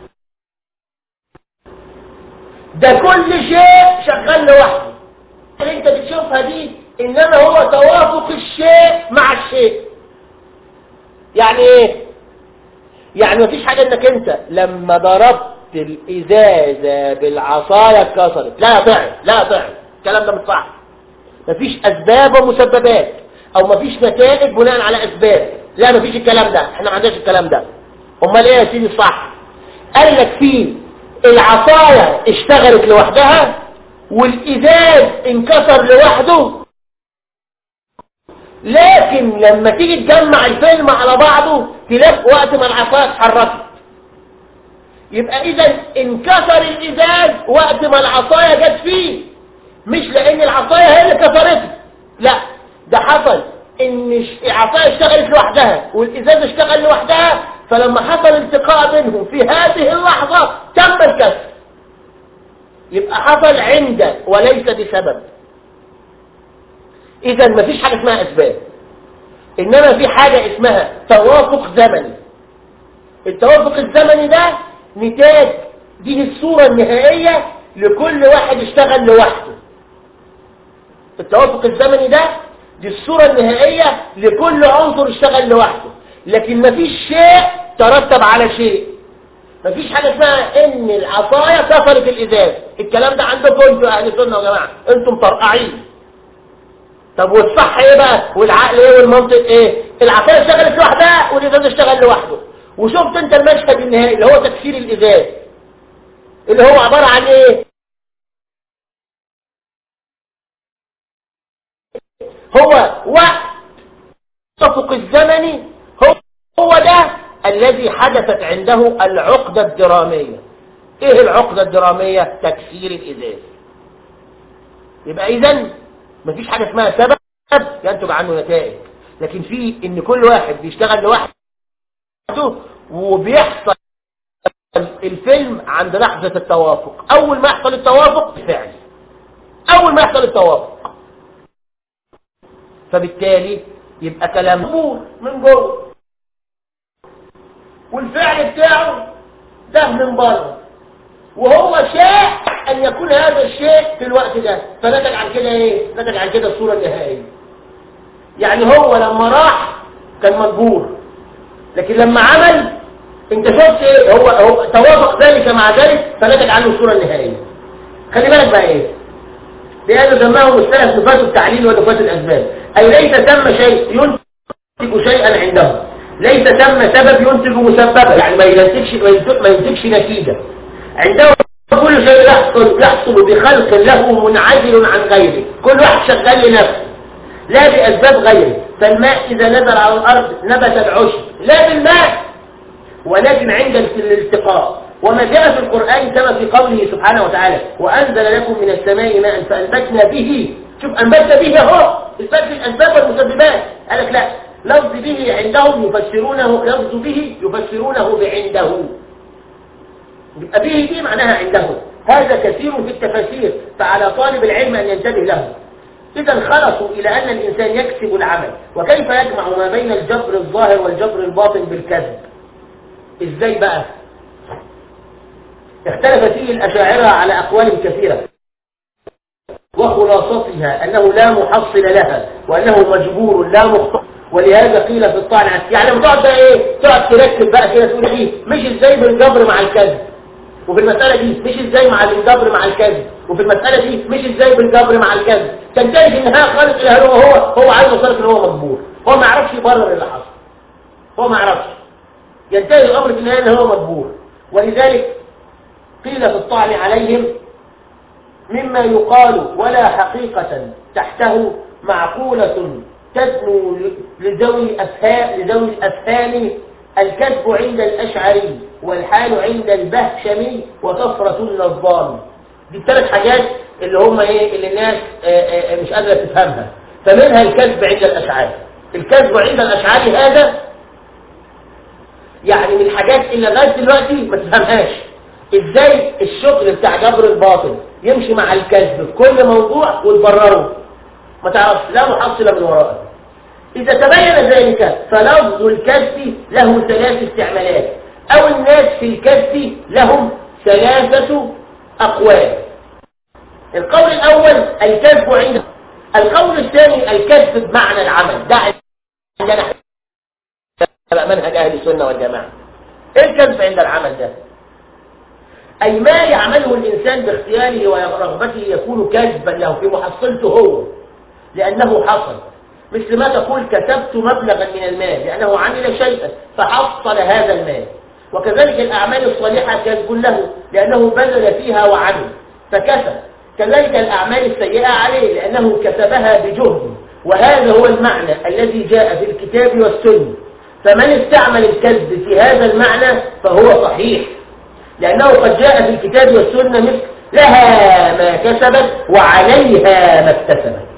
ده كل شيء شغال لوحده اللي انت بتشوفها دي انما هو توافق الشيء مع الشيء يعني ايه يعني مفيش حاجة انك انت لما ضربت الازازة بالعصاية اتكسرت لا ضعف لا ضعف الكلام ده مش صح مفيش اسباب ومسببات او مفيش نتائج بناء على اسباب لا مفيش الكلام ده احنا ما عندناش الكلام ده امال ايه يا سيدي الصح قال لك في العصاية اشتغلت لوحدها والازاز انكسر لوحده لكن لما تيجي تجمع الفيلم على بعضه تلاقي وقت ما العصاية اتحركت يبقى اذا انكسر الازاز وقت ما العصاية جت فيه مش لان العصاية هي اللي كسرته لا ده حصل ان العصاية اشتغلت لوحدها والازاز اشتغل لوحدها فلما حصل التقاء بينهم في هذه اللحظة تم الكسر يبقى حصل عند وليس بسبب اذا مفيش حاجة اسمها اسباب انما في حاجة اسمها توافق زمني التوافق الزمني ده نتاج دي الصورة النهائية لكل واحد اشتغل لوحده التوافق الزمني ده دي الصورة النهائية لكل عنصر اشتغل لوحده لكن مفيش شيء ترتب على شيء مفيش حاجة اسمها ان العصاية كسرت الازاز الكلام ده عندكم انتوا اهل السنة يا جماعة انتم طرقعين طب والصح ايه بقى والعقل ايه والمنطق ايه العصاية اشتغلت لوحدها والازاز اشتغل لوحده وشفت انت المشهد النهائي اللي هو تكسير الازاز اللي هو عبارة عن ايه هو وقت التفق الزمني هو هو ده الذي حدثت عنده العقدة الدرامية ايه العقدة الدرامية تكسير الازاز يبقى اذا مفيش حاجة اسمها سبب ينتج عنه نتائج لكن في ان كل واحد بيشتغل لوحده وبيحصل الفيلم عند لحظة التوافق اول ما يحصل التوافق فعل اول ما يحصل التوافق فبالتالي يبقى كلام مقبول من جوه والفعل بتاعه ده من بره وهو شاء ان يكون هذا الشيء في الوقت ده فنتج عن كده ايه نتج عن كده الصورة النهائية يعني هو لما راح كان مجبور لكن لما عمل انت شفت ايه هو, هو توافق ذلك مع ذلك فنتج عنه الصورة النهائية خلي بالك بقى ايه لأنه سماه مستند نفاة التعليل ونفاة الأسباب أي ليس ثم شيء ينتج شيئا عنده ليس ثم سبب ينتج مسببا يعني ما ينتجش ما ينتجش نتيجة عنده كل شيء يحصل يحصل بخلق له منعزل عن غيره كل واحد شغال لنفسه لا بأسباب غيره فالماء إذا نزل على الأرض نبت العشب لا بالماء ولكن عند الالتقاء وما جاء في القرآن كما في قوله سبحانه وتعالى وأنزل لكم من السماء ماء فأنبتنا به شوف أنبتنا به اهو إثبات الأسباب والمسببات قال لك لا لفظ به عندهم يفسرونه لفظ به يفسرونه بعنده يبقى به دي معناها عنده هذا كثير في التفاسير فعلى طالب العلم أن ينتبه له إذا خلصوا إلى أن الإنسان يكسب العمل وكيف يجمع ما بين الجبر الظاهر والجبر الباطن بالكذب إزاي بقى اختلف فيه الأشاعرة على أقوال كثيرة وخلاصتها أنه لا محصل لها وأنه مجبور لا مختص ولهذا قيل في الطعن يعني لما تقعد بقى ايه تقعد تركب بقى كده تقول ايه مش ازاي بالجبر مع الكذب وفي المسألة دي مش ازاي مع الجبر مع الكذب وفي المسألة دي مش ازاي بالجبر مع الكذب تنتهي في النهاية خالص الى هو هو هو عايز يوصلك ان هو مجبور هو ما يعرفش يبرر اللي حصل هو ما يعرفش ينتهي الامر في النهاية ان هو مجبور ولذلك قيل في الطعن عليهم مما يقال ولا حقيقة تحته معقولة تدنو لذوي الأفهام لذوي الأفهام الكذب عند الأشعري والحال عند البهشمي وكفرة النظام دي الثلاث حاجات اللي هم ايه اللي الناس آآ آآ مش قادرة تفهمها فمنها الكذب عند الأشعري الكذب عند الأشعري هذا يعني من الحاجات اللي لغاية دلوقتي ما تفهمهاش ازاي الشغل بتاع جبر الباطل يمشي مع الكذب في كل موضوع وتبرره ما تعرفش لا محصلة من ورائه إذا تبين ذلك فلفظ الكذب له ثلاث استعمالات أو الناس في الكذب لهم ثلاثة أقوال القول الأول الكذب عند القول الثاني الكذب بمعنى العمل ده عندنا منهج أهل السنة والجماعة إيه الكذب عند العمل ده أي ما يعمله الإنسان باختياره ورغبته يكون كذبا له في محصلته هو لأنه حصل مثل ما تقول كتبت مبلغا من المال لأنه عمل شيئا فحصل هذا المال وكذلك الأعمال الصالحة كذب له لأنه بذل فيها وعمل فكسب كذلك الأعمال السيئة عليه لأنه كسبها بجهد وهذا هو المعنى الذي جاء في الكتاب والسنة فمن استعمل الكذب في هذا المعنى فهو صحيح لأنه قد جاء في الكتاب والسنة مثل لها ما كسبت وعليها ما اكتسبت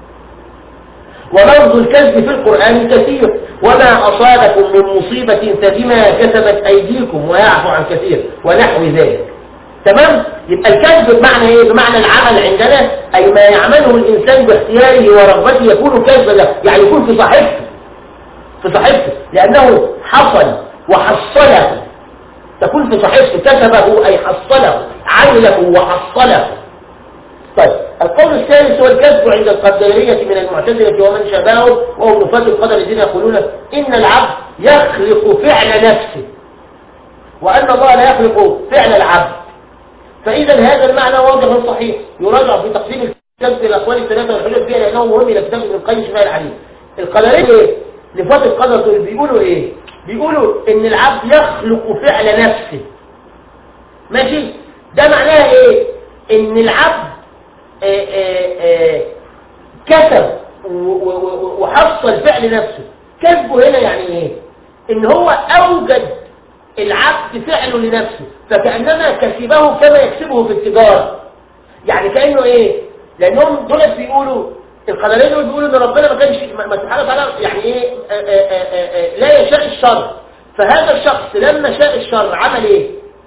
ولفظ الكذب في القرآن كثير وما أصابكم من مصيبة فبما كسبت أيديكم ويعفو عن كثير ونحو ذلك تمام؟ يبقى الكذب بمعنى ايه؟ بمعنى العمل عندنا أي ما يعمله الإنسان باختياره ورغبته يكون كذبا له يعني يكون في صحيفته في صحيفته لأنه حصل وحصله تكون في صحيفته كتبه أي حصله عمله وحصله طيب القول الثالث هو الكذب عند القدرية من المعتزلة ومن شابههم وهم نفاة القدر الذين يقولون إن العبد يخلق فعل نفسه وأن الله لا يخلق فعل العبد فإذا هذا المعنى واضح صحيح يراجع في تقسيم الكذب الأقوال الثلاثة والحجج فيها لأنه مهم إلى كتاب ابن القيم شمال العليم القدرية إيه؟ نفاة القدر دول بيقولوا إيه؟ بيقولوا إن العبد يخلق فعل نفسه ماشي؟ ده معناها إيه؟ إن العبد آآ آآ كسب وحصل فعل نفسه كسبه هنا يعني ايه ان هو اوجد العبد فعله لنفسه فكأنما كسبه كما يكسبه في التجارة يعني كأنه ايه لانهم دول بيقولوا القدرين دول بيقولوا ان ربنا ما كانش ما سبحانه وتعالى يعني ايه آآ لا يشاء الشر فهذا الشخص لما شاء الشر عمل ايه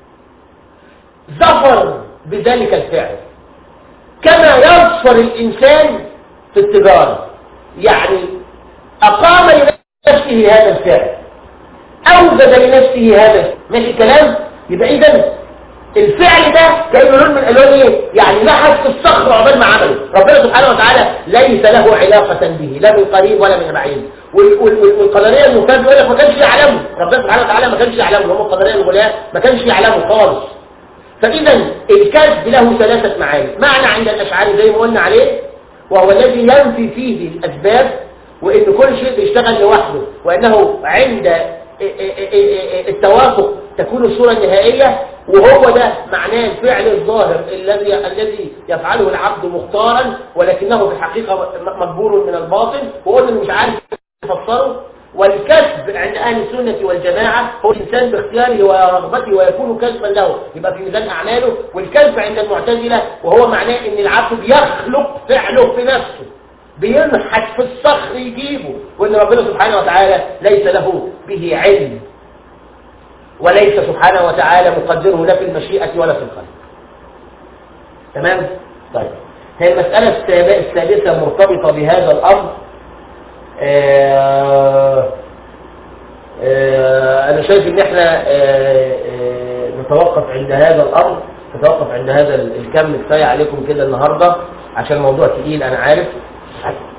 ظفر بذلك الفعل كما يظفر الإنسان في التجارة يعني أقام لنفسه هذا الفعل أوجد لنفسه هذا ماشي الكلام يبقى إذا الفعل ده كأنه لون من ألوان إيه يعني لحس في الصخر عقبال ما عمله ربنا سبحانه وتعالى ليس له علاقة به لا من قريب ولا من بعيد والقدرية المكاد يقول لك ما كانش يعلمه ربنا سبحانه وتعالى ما كانش يعلمه هم القدرية الغلاء ما كانش يعلمه خالص فإذا الكذب له ثلاثة معاني معنى عند الأشعار زي ما قلنا عليه وهو الذي ينفي فيه الأسباب وإن كل شيء بيشتغل لوحده وأنه عند التوافق تكون الصورة النهائية وهو ده معناه الفعل الظاهر الذي الذي يفعله العبد مختارا ولكنه في الحقيقة مجبور من الباطن وهو اللي مش عارف يفسره والكسب عند أهل السنة والجماعة هو الإنسان باختياره ورغبته ويكون كسبا له يبقى في ميزان أعماله والكسب عند المعتزلة وهو معناه أن العبد بيخلق فعله في نفسه بينحت في الصخر يجيبه وأن ربنا سبحانه وتعالى ليس له به علم وليس سبحانه وتعالى مقدره لا في المشيئة ولا في الخلق تمام؟ طيب هي المسألة السادسة مرتبطة بهذا الأمر آه آه أنا شايف إن إحنا آه نتوقف عند هذا الأمر نتوقف عند هذا الكم كفاية عليكم كده النهاردة عشان الموضوع تقيل أنا عارف